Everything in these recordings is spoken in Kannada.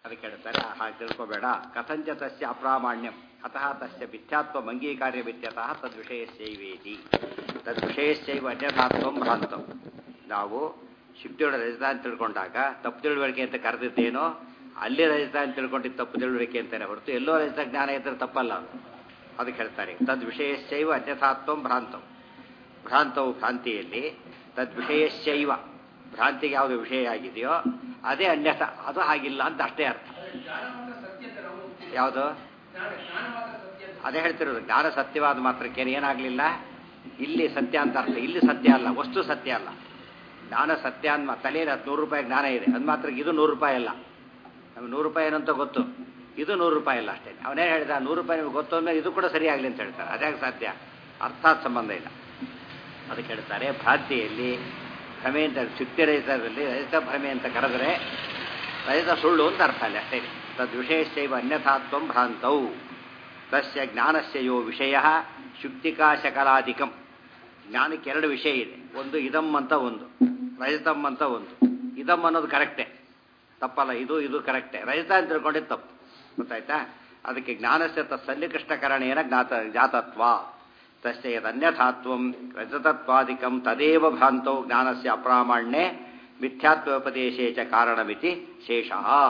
ಅದಕ್ಕೆ ಹೇಳ್ತಾರೆ ಹಾಗೆ ತಿಳ್ಕೋಬೇಡ ಕಥಂಚ ತಸ್ಯ ಅಪ್ರಾಮಾಣ್ಯಂ ಅತಃ ತಸ್ಯ ಮಿಥ್ಯಾತ್ವ ಅಂಗೀಕಾರ್ಯ ವಿದ್ಯತಃ ತದ್ವಿಷಯಸ್ಯೈವೇತಿ ತದ್ವಿಷಯಸ್ಯೈವ ಅನ್ಯಥಾತ್ವಂ ಭ್ರಾಂತಂ ನಾವು ಶುದ್ಧಿಯೊಳ ರಜತ ಅಂತ ತಿಳ್ಕೊಂಡಾಗ ತಪ್ಪು ತಿಳುವಳಿಕೆ ಅಂತ ಕರೆದಿದ್ದೇನೋ ಅಲ್ಲಿ ರಜತ ಅಂತ ತಿಳ್ಕೊಂಡಿದ್ದು ತಪ್ಪು ತಿಳುವಳಿಕೆ ಅಂತಾನೆ ಹೊರತು ಎಲ್ಲೋ ರಜತ ಜ್ಞಾನ ಇದ್ದರೆ ತಪ್ಪಲ್ಲ ಅದು ಅದಕ್ಕೆ ಹೇಳ್ತಾರೆ ತದ್ವಿಷಯಸ್ಯೈವ ಅನ್ಯಥಾತ್ವಂ ಭ್ರಾಂತಂ ಭ್ರಾಂತವು ಭ್ರಾಂತಿಯಲ್ಲಿ ತದ್ವಿಷಯಸ್ಯೈವ ಭ್ರಾಂತಿಗೆ ಯಾವುದು ವಿಷಯ ಆಗಿದೆಯೋ ಅದೇ ಅನ್ಯಥ ಅದು ಹಾಗಿಲ್ಲ ಅಂತ ಅಷ್ಟೇ ಅರ್ಥ ಯಾವುದು ಅದೇ ಹೇಳ್ತಿರೋದು ಜ್ಞಾನ ಸತ್ಯವಾದ ಮಾತ್ರಕ್ಕೇನು ಏನಾಗಲಿಲ್ಲ ಇಲ್ಲಿ ಸತ್ಯ ಅಂತ ಅರ್ಥ ಇಲ್ಲಿ ಸತ್ಯ ಅಲ್ಲ ವಸ್ತು ಸತ್ಯ ಅಲ್ಲ ಜ್ಞಾನ ಸತ್ಯ ಅಂತ ತಲೆಯಲ್ಲಿ ಹತ್ತು ನೂರು ರೂಪಾಯಿ ಜ್ಞಾನ ಇದೆ ಅದು ಮಾತ್ರ ಇದು ನೂರು ರೂಪಾಯಿ ಅಲ್ಲ ನಮ್ಗೆ ನೂರು ರೂಪಾಯಿ ಏನಂತ ಗೊತ್ತು ಇದು ನೂರು ರೂಪಾಯಿ ಅಲ್ಲ ಅಷ್ಟೇ ಅವನೇ ಹೇಳಿದ ನೂರು ರೂಪಾಯಿ ನಿಮ್ಗೆ ಗೊತ್ತು ಅಂದಮೇಲೆ ಇದು ಕೂಡ ಸರಿಯಾಗಲಿ ಅಂತ ಹೇಳ್ತಾರೆ ಅದೇ ಸಾಧ್ಯ ಅರ್ಥಾತ್ ಸಂಬಂಧ ಇಲ್ಲ ಅದಕ್ಕೆ ಹೇಳ್ತಾರೆ ಭ್ರಾಂತಿಯಲ್ಲಿ ಭ್ರಮೆ ಅಂತ ಶುಕ್ತಿರಹಿತದಲ್ಲಿ ರಜತ ಭ್ರಮೆ ಅಂತ ಕರೆದರೆ ರಜತ ಸುಳ್ಳು ಅಂತ ಅರ್ಥ ಅಲ್ಲಿ ಅಷ್ಟೇ ತದ್ವಿಷಯಶ್ಚೈವ ಅನ್ಯಥಾತ್ವಂ ಭ್ರಾಂತೌ ತಸ್ಯ ಜ್ಞಾನಸ್ಯ ಯೋ ವಿಷಯ ಶುಕ್ತಿಕಾಶಕಲಾಧಿಕಂ ಜ್ಞಾನಕ್ಕೆ ಎರಡು ವಿಷಯ ಇದೆ ಒಂದು ಇದಮ್ ಅಂತ ಒಂದು ರಜತಮ್ ಅಂತ ಒಂದು ಇದಮ್ ಅನ್ನೋದು ಕರೆಕ್ಟೇ ತಪ್ಪಲ್ಲ ಇದು ಇದು ಕರೆಕ್ಟೇ ರಜತ ಅಂತ ತಿಳ್ಕೊಂಡಿದ್ದು ತಪ್ಪು ಗೊತ್ತಾಯ್ತಾ ಅದಕ್ಕೆ ಜ್ಞಾನಸ್ಯ ತತ್ಸನ್ನಿಕೃಷ್ಟಕರಣೇನ ಜ್ಞಾತ ಜಾತತ್ವ ತಸ್ಯ ಯದನ್ಯಥಾತ್ವಂ ರಜತತ್ವಾದಿಕಂ ತದೇವ ಭ್ರಾಂತೌ ಜ್ಞಾನಸ್ಯ ಅಪ್ರಾಮಾಣ್ಯೆ ಮಿಥ್ಯಾತ್ವೋಪದೇಶೇ ಚ ಕಾರಣಮಿತಿ ಶೇಷ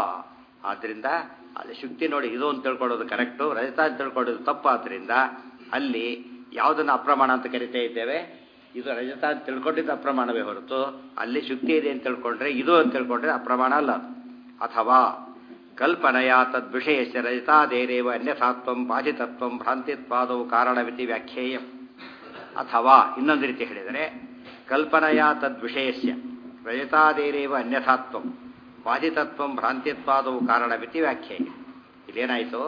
ಆದ್ದರಿಂದ ಅಲ್ಲಿ ಶುಕ್ತಿ ನೋಡಿ ಇದು ಅಂತ ತಿಳ್ಕೊಳ್ಳೋದು ಕರೆಕ್ಟು ರಜತ ಅಂತ ತಿಳ್ಕೊಳ್ಳೋದು ತಪ್ಪು ಆದ್ದರಿಂದ ಅಲ್ಲಿ ಯಾವುದನ್ನು ಅಪ್ರಮಾಣ ಅಂತ ಕರಿತಾ ಇದ್ದೇವೆ ಇದು ರಜತ ಅಂತ ತಿಳ್ಕೊಂಡಿದ್ದು ಅಪ್ರಮಾಣವೇ ಹೊರತು ಅಲ್ಲಿ ಶುಕ್ತಿ ಇದೆ ಅಂತ ತಿಳ್ಕೊಂಡ್ರೆ ಇದು ಅಂತ ತಿಳ್ಕೊಂಡ್ರೆ ಅಪ್ರಮಾಣ ಅಲ್ಲ ಅಥವಾ ಕಲ್ಪನೆಯ ತದ್ವಿಷಯಸ್ಯ ರಜತಾದೇರೇವ ಅನ್ಯಥಾತ್ವಂ ಬಾಧಿತತ್ವಂ ಭ್ರಾಂತಿತ್ವಾದವು ಕಾರಣವಿತಿ ವ್ಯಾಖ್ಯೇಯಂ ಅಥವಾ ಇನ್ನೊಂದು ರೀತಿ ಹೇಳಿದರೆ ಕಲ್ಪನೆಯ ತದ್ವಿಷಯಸ್ಯ ರಜತಾದೇರೇವ ಅನ್ಯಥಾತ್ವಂ ಬಾಧಿತತ್ವಂ ಭ್ರಾಂತಿತ್ವಾದವು ಕಾರಣವಿತಿ ವ್ಯಾಖ್ಯೇಯ ಇಲ್ಲೇನಾಯಿತು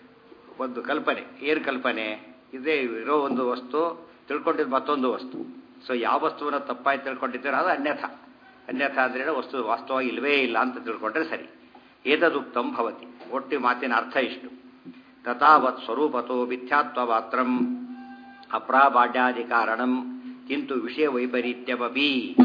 ಒಂದು ಕಲ್ಪನೆ ಏನು ಕಲ್ಪನೆ ಇದೇ ಇರೋ ಒಂದು ವಸ್ತು ತಿಳ್ಕೊಂಡಿದ್ದು ಮತ್ತೊಂದು ವಸ್ತು ಸೊ ಯಾವ ವಸ್ತುವನ್ನು ತಪ್ಪಾಗಿ ತಿಳ್ಕೊಂಡಿದ್ದೀರೋ ಅದು ಅನ್ಯಥ ಅನ್ಯಥ ಅಂದ್ರೆ ವಸ್ತು ವಾಸ್ತವವಾಗಿ ಇಲ್ಲವೇ ಇಲ್ಲ ಅಂತ ತಿಳ್ಕೊಂಡ್ರೆ ಸರಿ ಏತದುಕ್ತಂ ಭವತಿ ಒಟ್ಟು ಮಾತಿನ ಅರ್ಥ ಇಷ್ಟು ತಥಾವತ್ ಸ್ವರೂಪತೋ ಮಿಥ್ಯಾತ್ವ ಮಾತ್ರಂ ಅಪ್ರಾಬಾಡ್ಯಾದಿ ಕಾರಣಂ ಕಿಂತು ವಿಷಯ ವೈಪರೀತ್ಯವಪಿ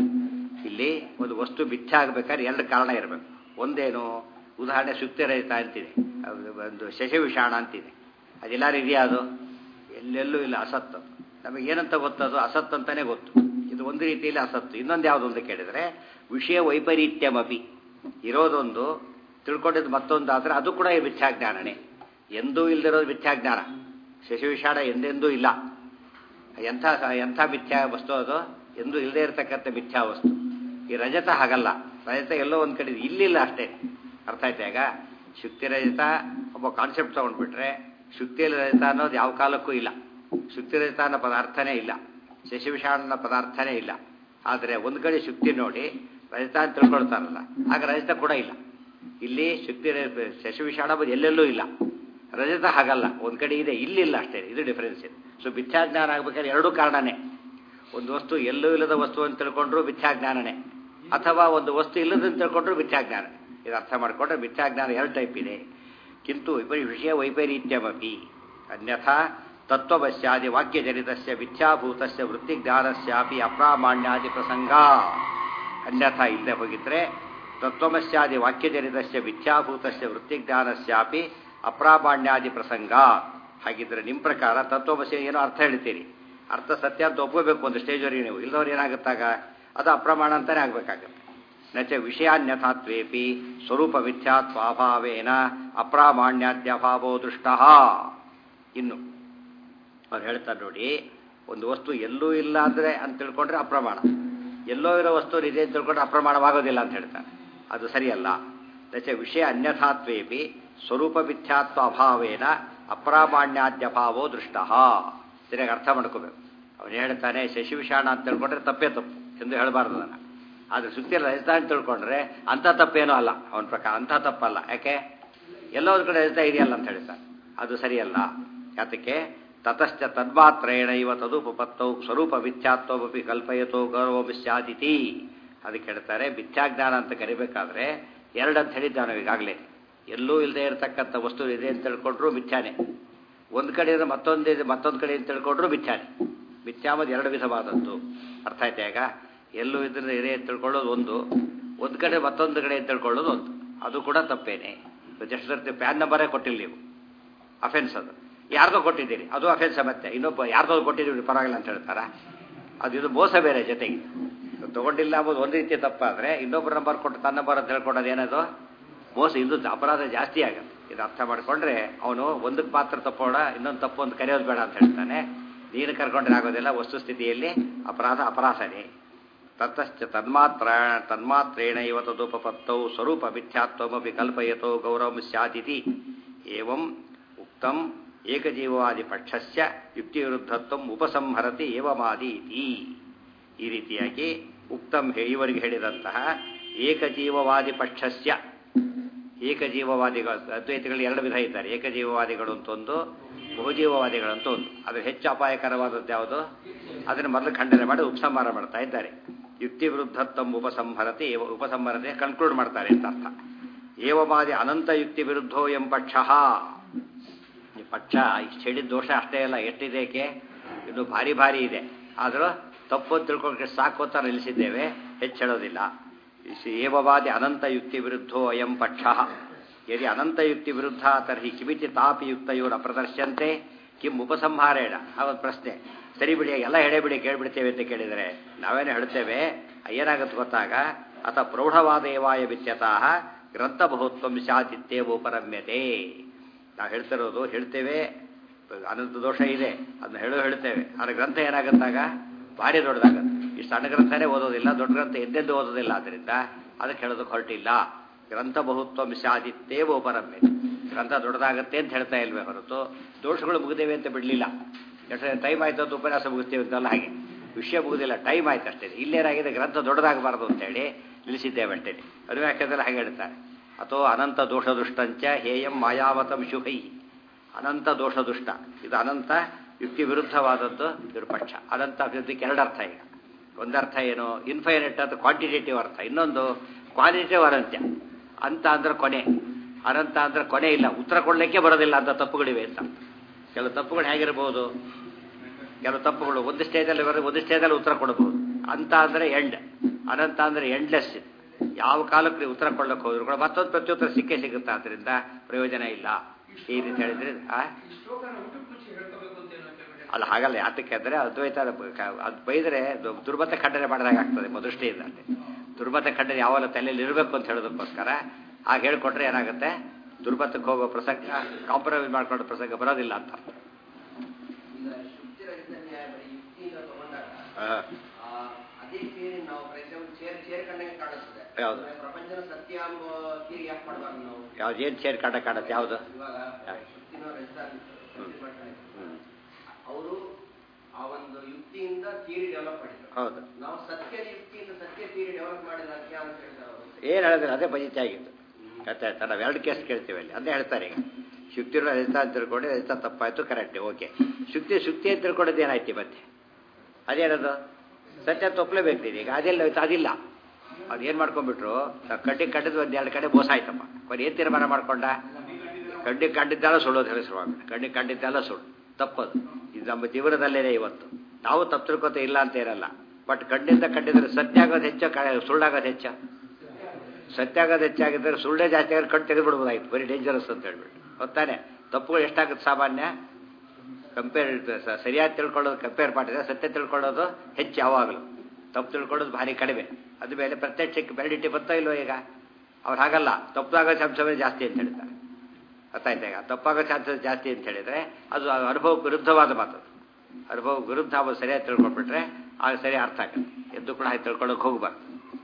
ಇಲ್ಲಿ ಒಂದು ವಸ್ತು ಮಿಥ್ಯ ಆಗಬೇಕಾದ್ರೆ ಎರಡು ಕಾರಣ ಇರಬೇಕು ಒಂದೇನು ಉದಾಹರಣೆ ಸುಕ್ತಿರಹಿತ ಅಂತಿದೆ ಒಂದು ಶಶವಿಷಾಣ ಅಂತಿದೆ ಅದೆಲ್ಲಾರು ಇದೆಯಾ ಅದು ಎಲ್ಲೆಲ್ಲೂ ಇಲ್ಲ ಅಸತ್ತು ನಮಗೆ ಏನಂತ ಗೊತ್ತದು ಅಸತ್ ಅಂತಾನೆ ಗೊತ್ತು ಇದು ಒಂದು ರೀತಿಯಲ್ಲಿ ಅಸತ್ತು ಇನ್ನೊಂದು ಯಾವುದು ಅಂತ ಕೇಳಿದರೆ ವಿಷಯ ವೈಪರೀತ್ಯಮಪಿ ಇರೋದೊಂದು ತಿಳ್ಕೊಂಡಿದ್ದು ಮತ್ತೊಂದು ಆದರೆ ಅದು ಕೂಡ ಮಿಥ್ಯಾಜ್ಞಾನನೇ ಎಂದೂ ಇಲ್ಲದಿರೋದು ಮಿಥ್ಯಾಜ್ಞಾನ ಶಶಿವಿಷಾಣ ಎಂದೆಂದೂ ಇಲ್ಲ ಎಂಥ ಎಂಥ ಮಿಥ್ಯಾ ವಸ್ತು ಅದು ಎಂದೂ ಇಲ್ಲದೆ ಇರತಕ್ಕಂಥ ಮಿಥ್ಯಾ ವಸ್ತು ಈ ರಜತ ಹಾಗಲ್ಲ ರಜತ ಎಲ್ಲೋ ಒಂದು ಕಡೆ ಇಲ್ಲಿಲ್ಲ ಅಷ್ಟೇ ಅರ್ಥ ಆಯ್ತಾ ಈಗ ಶುಕ್ತಿ ರಜತ ಒಬ್ಬ ಕಾನ್ಸೆಪ್ಟ್ ತೊಗೊಂಡ್ಬಿಟ್ರೆ ಶುಕ್ತಿಯಲ್ಲಿ ರಜತ ಅನ್ನೋದು ಯಾವ ಕಾಲಕ್ಕೂ ಇಲ್ಲ ಶುಕ್ತಿ ರಜತ ಅನ್ನೋ ಪದಾರ್ಥನೇ ಇಲ್ಲ ಶಶಿವಿಷಾಣ ಅನ್ನೋ ಪದಾರ್ಥನೇ ಇಲ್ಲ ಆದರೆ ಒಂದು ಕಡೆ ಶುಕ್ತಿ ನೋಡಿ ರಜತ ಅಂತ ತಿಳ್ಕೊಳ್ತಾರಲ್ಲ ಆಗ ರಜತ ಕೂಡ ಇಲ್ಲ ಇಲ್ಲಿ ಶುಕ್ತಿ ಶಶಿವಿಷಾಣ ಎಲ್ಲೆಲ್ಲೂ ಇಲ್ಲ ರಜತ ಹಾಗಲ್ಲ ಒಂದು ಕಡೆ ಇದೆ ಇಲ್ಲಿಲ್ಲ ಅಷ್ಟೇ ಇದು ಡಿಫರೆನ್ಸ್ ಇದೆ ಸೊ ಮಿಥ್ಯಾಜ್ಞಾನ ಆಗ್ಬೇಕಾದ್ರೆ ಎರಡೂ ಕಾರಣನೇ ಒಂದು ವಸ್ತು ಎಲ್ಲೂ ಇಲ್ಲದ ವಸ್ತು ಅಂತ ತಿಳ್ಕೊಂಡ್ರು ಮಿಥ್ಯಾಜ್ಞಾನನೇ ಅಥವಾ ಒಂದು ವಸ್ತು ಇಲ್ಲದಂತ ತಿಳ್ಕೊಂಡ್ರು ಮಿಥ್ಯಾಜ್ಞಾನ ಇದು ಅರ್ಥ ಮಾಡಿಕೊಂಡ್ರೆ ಮಿಥ್ಯಾಜ್ಞಾನ ಎರಡು ಟೈಪ್ ಇದೆ ಕಿಂತು ವಿಪರಿ ವಿಷಯ ವೈಪರೀತ್ಯಮಪಿ ಅನ್ಯಥಾ ತತ್ವವಶ್ಯಾದಿ ವಾಕ್ಯಜನಿತಸ್ಯ ಮಿಥ್ಯಾಭೂತಸ್ಯ ವೃತ್ತಿಜ್ಞಾನಸ್ಯಾಪಿ ಅಪ್ರಾಮಾಣ್ಯಾದಿ ಪ್ರಸಂಗ ಅನ್ಯಥಾ ಇಲ್ಲದೆ ಹೋಗಿದ್ರೆ ತತ್ವಮಸ್ಯಾದಿ ವಾಕ್ಯಜನಿತಸ್ಯ ಮಿಥ್ಯಾಭೂತಸ್ಯ ವೃತ್ತಿಜ್ಞಾನಸ್ಯಾಪಿ ಅಪ್ರಾಮಾಣ್ಯಾದಿ ಪ್ರಸಂಗ ಹಾಗಿದ್ರೆ ನಿಮ್ಮ ಪ್ರಕಾರ ತತ್ವಮಸಿ ಏನೋ ಅರ್ಥ ಹೇಳ್ತೀರಿ ಅರ್ಥ ಸತ್ಯ ಅಂತ ಒಪ್ಪಬೇಕು ಒಂದು ಸ್ಟೇಜ್ವರೆಗೆ ನೀವು ಇಲ್ಲದವ್ರು ಏನಾಗುತ್ತಾಗ ಅದು ಅಪ್ರಮಾಣ ಅಂತಾನೆ ಆಗಬೇಕಾಗತ್ತೆ ನಚ ವಿಷಯಾನ್ಯಥಾತ್ವೇಪಿ ಸ್ವರೂಪ ಮಿಥ್ಯಾತ್ವಾಭಾವೇನ ಅಪ್ರಾಮಾಣ್ಯಾದ್ಯಭಾವೋ ದೃಷ್ಟ ಇನ್ನು ಅವ್ರು ಹೇಳ್ತಾರೆ ನೋಡಿ ಒಂದು ವಸ್ತು ಎಲ್ಲೂ ಇಲ್ಲ ಅಂದರೆ ಅಂತ ತಿಳ್ಕೊಂಡ್ರೆ ಅಪ್ರಮಾಣ ಎಲ್ಲೋ ಇರೋ ವಸ್ತು ಇದೆ ಅಂತ ತಿಳ್ಕೊಂಡ್ರೆ ಅಪ್ರಮಾಣವಾಗೋದಿಲ್ಲ ಅಂತ ಹೇಳ್ತಾರೆ ಅದು ಸರಿಯಲ್ಲ ನಚ ವಿಷಯ ಅನ್ಯಥಾತ್ವೇಪಿ ಸ್ವರೂಪ ಮಿಥ್ಯಾತ್ವ ಅಭಾವೇನ ಅಪ್ರಾಮಾಣ್ಯಾದ್ಯಭಾವೋ ದೃಷ್ಟ ಸರಿಯಾಗಿ ಅರ್ಥ ಮಾಡ್ಕೋಬೇಕು ಅವನು ಹೇಳ್ತಾನೆ ಶಶಿವಿಷಾಣ ಅಂತ ತಿಳ್ಕೊಂಡ್ರೆ ತಪ್ಪೇ ತಪ್ಪು ಎಂದು ಹೇಳಬಾರ್ದು ಅದನ್ನು ಆದರೆ ಸುತ್ತಿ ರಜತ ಅಂತ ತಿಳ್ಕೊಂಡ್ರೆ ಅಂಥ ತಪ್ಪೇನೂ ಅಲ್ಲ ಅವನ ಪ್ರಕಾರ ಅಂಥ ತಪ್ಪಲ್ಲ ಯಾಕೆ ಎಲ್ಲೋ ಒಂದು ಕಡೆ ರಜತ ಇದೆಯಲ್ಲ ಅಂತ ಹೇಳ್ತಾನೆ ಅದು ಸರಿಯಲ್ಲ ಯಾತಕ್ಕೆ ತತಶ್ಚ ತನ್ಮಾತ್ರೇಣ ಇವ ತದುಪತ್ತೌ ಸ್ವರೂಪ ಮಿಥ್ಯಾತ್ವಮಪಿ ಕಲ್ಪಯತೋ ಗೌರವ ಸ್ಯಾದಿತಿ ಅದಕ್ಕೆ ಹೇಳ್ತಾರೆ ಮಿಥ್ಯಾಜ್ಞಾನ ಅಂತ ಕರಿಬೇಕಾದ್ರೆ ಎರಡಂತ ಹೇಳಿದ್ದೆ ನಾವು ಈಗಾಗಲೇ ಎಲ್ಲೂ ಇಲ್ಲದೆ ಇರತಕ್ಕಂಥ ವಸ್ತು ಇದೆ ಅಂತ ತಿಳ್ಕೊಂಡ್ರು ಮಿಥ್ಯಾನೆ ಒಂದು ಕಡೆ ಮತ್ತೊಂದು ಇದೆ ಮತ್ತೊಂದು ಕಡೆ ಅಂತ ತಿಳ್ಕೊಂಡ್ರು ಮಿಥ್ಯಾನೆ ಮಿಥ್ಯಾಮದು ಎರಡು ವಿಧವಾದದ್ದು ಅರ್ಥ ಆಯ್ತಾ ಈಗ ಎಲ್ಲೂ ಇದನ್ನ ಇದೆ ಅಂತ ತಿಳ್ಕೊಳ್ಳೋದು ಒಂದು ಒಂದು ಕಡೆ ಮತ್ತೊಂದು ಕಡೆ ಅಂತ ತಿಳ್ಕೊಳ್ಳೋದು ಒಂದು ಅದು ಕೂಡ ತಪ್ಪೇನೆ ಎಷ್ಟು ಸರ್ತಿ ಪ್ಯಾನ್ ನಂಬರೇ ಕೊಟ್ಟಿಲ್ಲ ನೀವು ಅಫೆನ್ಸ್ ಅದು ಯಾರ್ದೋ ಕೊಟ್ಟಿದ್ದೀರಿ ಅದು ಅಫೆನ್ಸ್ ಮತ್ತೆ ಇನ್ನೊಬ್ಬ ಯಾರ್ದೋ ಕೊಟ್ಟಿದ್ದೀರಿ ಪರವಾಗಿಲ್ಲ ಅಂತ ಹೇಳ್ತಾರ ಅದು ಇದು ಮೋಸ ಬೇರೆ ಜೊತೆಗೆ ತಗೊಂಡಿಲ್ಲ ಅಂಬೋದು ಒಂದು ರೀತಿ ತಪ್ಪಾದರೆ ಇನ್ನೊಬ್ಬರ ನಂಬರ್ ಕೊಟ್ಟು ತನ್ನ ನಂಬರ್ ಅಂತ ಹೇಳ್ಕೊಡೋದು ಏನದು ಮೋಸ ಇದು ಅಪರಾಧ ಜಾಸ್ತಿ ಆಗುತ್ತೆ ಇದು ಅರ್ಥ ಮಾಡ್ಕೊಂಡ್ರೆ ಅವನು ಒಂದಕ್ಕೆ ಮಾತ್ರ ತಪ್ಪೋಣ ಇನ್ನೊಂದು ತಪ್ಪು ಒಂದು ಕರೆಯೋದು ಬೇಡ ಅಂತ ಹೇಳ್ತಾನೆ ನೀನು ಕರ್ಕೊಂಡ್ರೆ ಆಗೋದಿಲ್ಲ ವಸ್ತುಸ್ಥಿತಿಯಲ್ಲಿ ಅಪರಾಧ ಅಪರಾಧನೇ ತತಶ್ಚ ತನ್ಮಾತ್ರ ತನ್ಮಾತ್ರೇಣ ಇವ ತದುಪಪತ್ತೌ ಸ್ವರೂಪ ಮಿಥ್ಯಾತ್ವಮಪಿ ಕಲ್ಪಯತೋ ಗೌರವಂ ಸ್ಯಾತಿತಿ ಏವಂ ಉಕ್ತಂ ಏಕಜೀವವಾದಿ ಪಕ್ಷಸ್ಯ ಯುಕ್ತಿವಿರುದ್ಧತ್ವಂ ಉಪಸಂಹರತಿ ಏವಮಾದೀತಿ ಈ ರೀತಿಯಾಗಿ ಉಕ್ತಂ ಹೇ- ಇವರಿಗೆ ಹೇಳಿದಂತಹ ಏಕಜೀವವಾದಿ ಪಕ್ಷಸ್ಯ ಏಕಜೀವವಾದಿಗಳು ಅದ್ವೈತಗಳು ಎರಡು ವಿಧ ಇದ್ದಾರೆ ಏಕಜೀವವಾದಿಗಳು ಅಂತ ಒಂದು ಬಹುಜೀವವಾದಿಗಳು ಅಂತ ಒಂದು ಅದು ಹೆಚ್ಚು ಅಪಾಯಕರವಾದದ್ದು ಯಾವುದು ಅದನ್ನು ಮೊದಲು ಖಂಡನೆ ಮಾಡಿ ಉಪಸಂಹಾರ ಮಾಡ್ತಾ ಇದ್ದಾರೆ ಯುಕ್ತಿ ವಿರುದ್ಧತ್ವಂ ಉಪಸಂಹರತಿ ಏವ- ಉಪಸಂಹರತೆ ಕನ್ಕ್ಲೂಡ್ ಮಾಡ್ತಾರೆ ಅಂತ ಅರ್ಥ ಏವಮಾದಿ ಅನಂತ ಯುಕ್ತಿ ವಿರುದ್ಧೋ ಎಂ ಪಕ್ಷ ಈ ಪಕ್ಷ ಇಷ್ಟು ಹೇಳಿದ ದೋಷ ಅಷ್ಟೇ ಅಲ್ಲ ಎಷ್ಟಿದೆ ಏಕೆ ಇನ್ನು ಭಾರಿ ಭಾರಿ ಇದೆ ಆದರೂ ತಪ್ಪು ಅಂತ ತಿಳ್ಕೊಂಡ್ರೆ ಸಾಕು ಅಂತ ನಿಲ್ಲಿಸಿದ್ದೇವೆ ಹೆಚ್ಚು ಹೇಳೋದಿಲ್ಲ ಇಸ್ ಏವವಾದಿ ಅನಂತ ಯುಕ್ತಿ ವಿರುದ್ಧೋ ಅಯಂ ಪಕ್ಷ ಯದಿ ಅನಂತ ಯುಕ್ತಿ ವಿರುದ್ಧ ತರ್ಹಿ ಕಿಮಿತಿ ತಾಪಿ ಯುಕ್ತಯೋರ ಪ್ರದರ್ಶಂತೆ ಕಿಂ ಉಪಸಂಹಾರೇಣ ಅವತ್ತು ಪ್ರಶ್ನೆ ಸರಿ ಬಿಡಿ ಎಲ್ಲ ಹೇಳೇ ಬಿಡಿ ಕೇಳ್ಬಿಡ್ತೇವೆ ಅಂತ ಕೇಳಿದರೆ ನಾವೇನು ಹೇಳ್ತೇವೆ ಏನಾಗುತ್ತೆ ಗೊತ್ತಾಗ ಅಥ ಪ್ರೌಢವಾದ ಏವಾಯ ವಿತ್ಯತಃ ಗ್ರಂಥಬಹುತ್ವಂ ಸ್ಯಾತಿತ್ಯೇವೋಪರಮ್ಯತೆ ನಾವು ಹೇಳ್ತಿರೋದು ಹೇಳ್ತೇವೆ ಅನಂತ ದೋಷ ಇದೆ ಅದನ್ನ ಹೇಳೋ ಹೇಳ್ತೇವೆ ಆದರೆ ಗ್ರಂಥ ಏನಾಗುತ್ತಾಗ ಭಾರಿ ದೊಡ್ಡದಾಗತ್ತೆ ಈ ಸಣ್ಣ ಗ್ರಂಥನೇ ಓದೋದಿಲ್ಲ ದೊಡ್ಡ ಗ್ರಂಥ ಎದ್ದೆದ್ದು ಓದೋದಿಲ್ಲ ಆದ್ದರಿಂದ ಅದಕ್ಕೆ ಹೇಳೋದಕ್ಕೆ ಹೊರಟಿಲ್ಲ ಗ್ರಂಥ ಬಹುತ್ವಂ ಸ್ಯಾದಿತ್ತೇವ ಉಪರಮ್ಯ ಗ್ರಂಥ ದೊಡ್ಡದಾಗತ್ತೆ ಅಂತ ಹೇಳ್ತಾ ಇಲ್ವೇ ಹೊರತು ದೋಷಗಳು ಮುಗಿದೇವೆ ಅಂತ ಬಿಡಲಿಲ್ಲ ಎಷ್ಟು ಟೈಮ್ ಆಯ್ತು ಅಂತ ಉಪನ್ಯಾಸ ಮುಗಿಸ್ತೇವೆ ಅಂತಲ್ಲ ಹಾಗೆ ವಿಷಯ ಮುಗುದಿಲ್ಲ ಟೈಮ್ ಆಯ್ತು ಅಷ್ಟೇ ಇಲ್ಲೇನಾಗಿದೆ ಗ್ರಂಥ ದೊಡ್ಡದಾಗಬಾರ್ದು ಅಂತೇಳಿ ನಿಲ್ಲಿಸಿದ್ದೇವೆ ಅಂತೇಳಿ ಅದು ಯಾಕಂದ್ರೆ ಹಾಗೆ ಹೇಳ್ತಾರೆ ಅಥವಾ ಅನಂತ ದೋಷದುಷ್ಟಂಚ ಹೇಯಂ ಮಾಯಾವತಂ ಶುಭೈ ಅನಂತ ದೋಷದುಷ್ಟ ಇದು ಅನಂತ ಯುಕ್ತಿ ವಿರುದ್ಧವಾದದ್ದು ಇದ್ರ ಪಕ್ಷ ಅನಂತ ಅಭಿವೃದ್ಧಿಗೆ ಎರಡು ಅರ್ಥ ಈಗ ಒಂದರ್ಥ ಏನು ಇನ್ಫೈನೈಟ್ ಅಂತ ಕ್ವಾಂಟಿಟೇಟಿವ್ ಅರ್ಥ ಇನ್ನೊಂದು ಕ್ವಾಲಿಟೇಟಿವ್ ಅನಂತ್ಯ ಅಂತ ಅಂದ್ರೆ ಕೊನೆ ಅನಂತ ಅಂದ್ರೆ ಕೊನೆ ಇಲ್ಲ ಉತ್ತರ ಕೊಡಲಿಕ್ಕೆ ಬರೋದಿಲ್ಲ ಅಂತ ತಪ್ಪುಗಳಿವೆ ಅಂತ ಕೆಲವು ತಪ್ಪುಗಳು ಹೇಗಿರ್ಬೋದು ಕೆಲವು ತಪ್ಪುಗಳು ಒಂದು ಸ್ಟೇಜಲ್ಲಿ ಬರೋ ಒಂದು ಸ್ಟೇಜಲ್ಲಿ ಉತ್ತರ ಕೊಡಬಹುದು ಅಂತ ಅಂದರೆ ಎಂಡ್ ಅನಂತ ಅಂದರೆ ಎಂಡ್ಲೆಸ್ ಯಾವ ಕಾಲಕ್ಕೆ ನೀವು ಉತ್ತರ ಕೊಡ್ಲಿಕ್ಕೆ ಹೋದ್ರು ಕೂಡ ಮತ್ತೊಂದು ಪ್ರತ್ಯುತ್ತರ ಸಿಕ್ಕೇ ಸಿಗುತ್ತೆ ಆದ್ದರಿಂದ ಪ್ರಯೋಜನ ಇಲ್ಲ ಈ ರೀತಿ ಹೇಳಿದ್ರೆ ಆ ಅಲ್ಲ ಹಾಗಲ್ಲ ಯಾತಕ್ಕೆ ಅಂದರೆ ಅದ್ವೈತ ಅದು ಬೈದರೆ ಅದು ದುರ್ಮತ ಖಂಡನೆ ಮಾಡಿದಾಗ ಆಗ್ತದೆ ಮದೃಷ್ಟಿಯಿಂದ ಅಲ್ಲಿ ದುರ್ಮತ ಖಂಡನೆ ಯಾವಾಗ ತಲೆಯಲ್ಲಿ ಇರಬೇಕು ಅಂತ ಹೇಳೋದಕ್ಕೋಸ್ಕರ ಆಗ ಹೇಳ್ಕೊಟ್ರೆ ಏನಾಗುತ್ತೆ ದುರ್ಮತಕ್ಕೆ ಹೋಗೋ ಪ್ರಸಂಗ ಕಾಂಪ್ರಮೈಸ್ ಮಾಡ್ಕೊಳ್ಳೋ ಪ್ರಸಂಗ ಬರೋದಿಲ್ಲ ಅಂತ ಈಗ ಶುದ್ಧಿರಹಿತ ನ್ಯಾಯ ಬರೀ ಯುಕ್ತಿಯಿಂದ ತಗೊಂಡಾಗ ಆ, ಆ, ಅದೇ ಥಿಯರಿ ನಾವು ಫಾರ್ ಎಕ್ಸಾಂಪಲ್ ಚೇರ್ ಚೇರ್ ಕಂಡಂಗೆ ಕಾಣಿಸ್ತದೆ ಯಾವುದು? ಅಂದ್ರೆ ಪ್ರಪಂಚದ ಸತ್ಯ ಎಂಬ ಥಿಯರಿ ಯಾಕೆ ಮಾಡಬಾರ್ದು ನಾವು ಯಾವ್ದು ಏನು ಸೇರಿ ಕಾಟ ಕಾಣತ್ತೆ ಯಾವುದು ಇವಾಗ ಹಾ. ಶುದ್ಧಿನೋ ರಹಿತ ಹ್ಮ್. ಹ್ಮ್. ಅವರು ಆ ಒಂದು ಯುಕ್ತಿಯಿಂದ ಥಿಯರಿ ಡೆವಲಪ್ ಮಾಡಿದ್ರು ಹೌದು ನಾವು ಸತ್ಯದ ಯುಕ್ತಿಯಿಂದ ಸತ್ಯ ಥಿಯರಿ ಡೆವಲಪ್ ಮಾಡಿದಾಗ ಅಂತ ಹೇಳ್ತಾರೆ ಅವರು ಏನು ಹೇಳಿದ್ರೆ ಅದೇ ಪಂಚಾಯಿತಿ ಆಗಿತ್ತು ಆಯ್ತಾ ಆಯ್ತಾ ನಾವು ಎರಡು ಕೇಸ್ ಕೇಳ್ತೀವಿ ಅಲ್ಲಿ ಅದೇ ಹೇಳ್ತಾರೆ ಈಗ ಶುಕ್ತಿ ರಹಿತ ಅಂತ ತಿಳ್ಕೊಂಡು ರಹಿತ ತಪ್ಪಾಯ್ತು ಕರೆಕ್ಟ್ ಓಕೆ ಶುಕ್ತಿ ಶುಕ್ತಿ ಅಂತ ತಿಳ್ಕೊಳ್ಳೋದು ಏನಾಯ್ತು ಮತ್ತೆ ಅದೇನದು ಸತ್ಯ ತಪ್ಪಲೇಬೇಕು ನೀನು ಈಗ ಅದೆಲ್ಲ ಹೋಯ್ತು ಅದಿಲ್ಲ ಅದು ಏನು ಮಾಡ್ಕೊಂಡ್ಬಿಟ್ರು ನಾವು ಕಡ್ಡಿ ಕಡ್ಡಿದ ಒಂದು ಎರಡು ಕಡೆ ಮೋಸ ಆಯ್ತಪ್ಪ ಕೊನೆ ಏನು ತೀರ್ಮಾನ ಮಾಡ್ಕೊಂಡ ಕಡ್ಡಿ ಕಂಡಿದ್ದೆಲ್ಲ ಸುಳ್ಳೋದು ಹೇಳಿ ಶುರುವಾಗ ಕಡ್ಡಿ ಕಂಡಿದ್ದೆಲ್ಲ ಸುಳ್ಳು ತಪ್ಪದು ಇದು ನಮ್ಮ ಜೀವನದಲ್ಲೇನೆ ಇವತ್ತು ನಾವು ತಪ್ಪು ತಿಳ್ಕೊತ ಇಲ್ಲ ಅಂತ ಇರಲ್ಲ ಬಟ್ ಕಣ್ಣಿಂದ ಕಂಡಿದ್ರೆ ಸತ್ಯ ಆಗೋದು ಹೆಚ್ಚು ಕ- ಸುಳ್ಳಾಗೋದು ಹೆಚ್ಚು ಸತ್ಯ ಆಗೋದು ಹೆಚ್ಚಾಗಿದ್ದರೆ ಸುಳ್ಳೇ ಜಾಸ್ತಿ ಆಗಿ ಕಣ್ಣು ತೆಗೆದುಬಿಡ್ಬೋದಾಗಿತ್ತು ಬರೀ ಡೇಂಜರಸ್ ಅಂತ ಹೇಳ್ಬಿಟ್ಟು ಗೊತ್ತಾನೆ ತಪ್ಪುಗಳು ಎಷ್ಟಾಗುತ್ತೆ ಸಾಮಾನ್ಯ ಕಂಪೇರ್ ಸರಿಯಾಗಿ ತಿಳ್ಕೊಳ್ಳೋದು ಕಂಪೇರ್ ಮಾಡಿದ್ರೆ ಸತ್ಯ ತಿಳ್ಕೊಳ್ಳೋದು ಹೆಚ್ಚು ಯಾವಾಗಲೂ ತಪ್ಪು ತಿಳ್ಕೊಳ್ಳೋದು ಭಾರಿ ಕಡಿಮೆ ಅದು ಮೇಲೆ ಪ್ರತ್ಯಕ್ಷಕ್ಕೆ ವ್ಯಾಲಿಡಿಟಿ ಬರ್ತಾ ಇಲ್ವೋ ಈಗ ಅವ್ರು ಹಾಗಲ್ಲ ತಪ್ಪಾಗೋ ಚಾನ್ಸವೇ ಜಾಸ್ತಿ ಅಂತ ಹೇಳ್ತಾರೆ ಗೊತ್ತಾಯ್ತಾ ಈಗ ತಪ್ಪಾಗೋ ಚಾನ್ಸಸ್ ಜಾಸ್ತಿ ಅಂತ ಹೇಳಿದ್ರೆ ಅದು ಅನುಭವ ವಿರುದ್ಧವಾದ ಮಾತು ಅನುಭವ ವಿರುದ್ಧ ಅವ್ರು ಸರಿಯಾಗಿ ತಿಳ್ಕೊಂಡ್ಬಿಟ್ರೆ ಆಗ ಸರಿ ಅರ್ಥ ಆಗುತ್ತೆ ಎದ್ದು ಕೂಡ ಹಾಗೆ ತಿಳ್ಕೊಳ್ಳೋಕೆ ಹೋಗ್ಬಾರ್ದು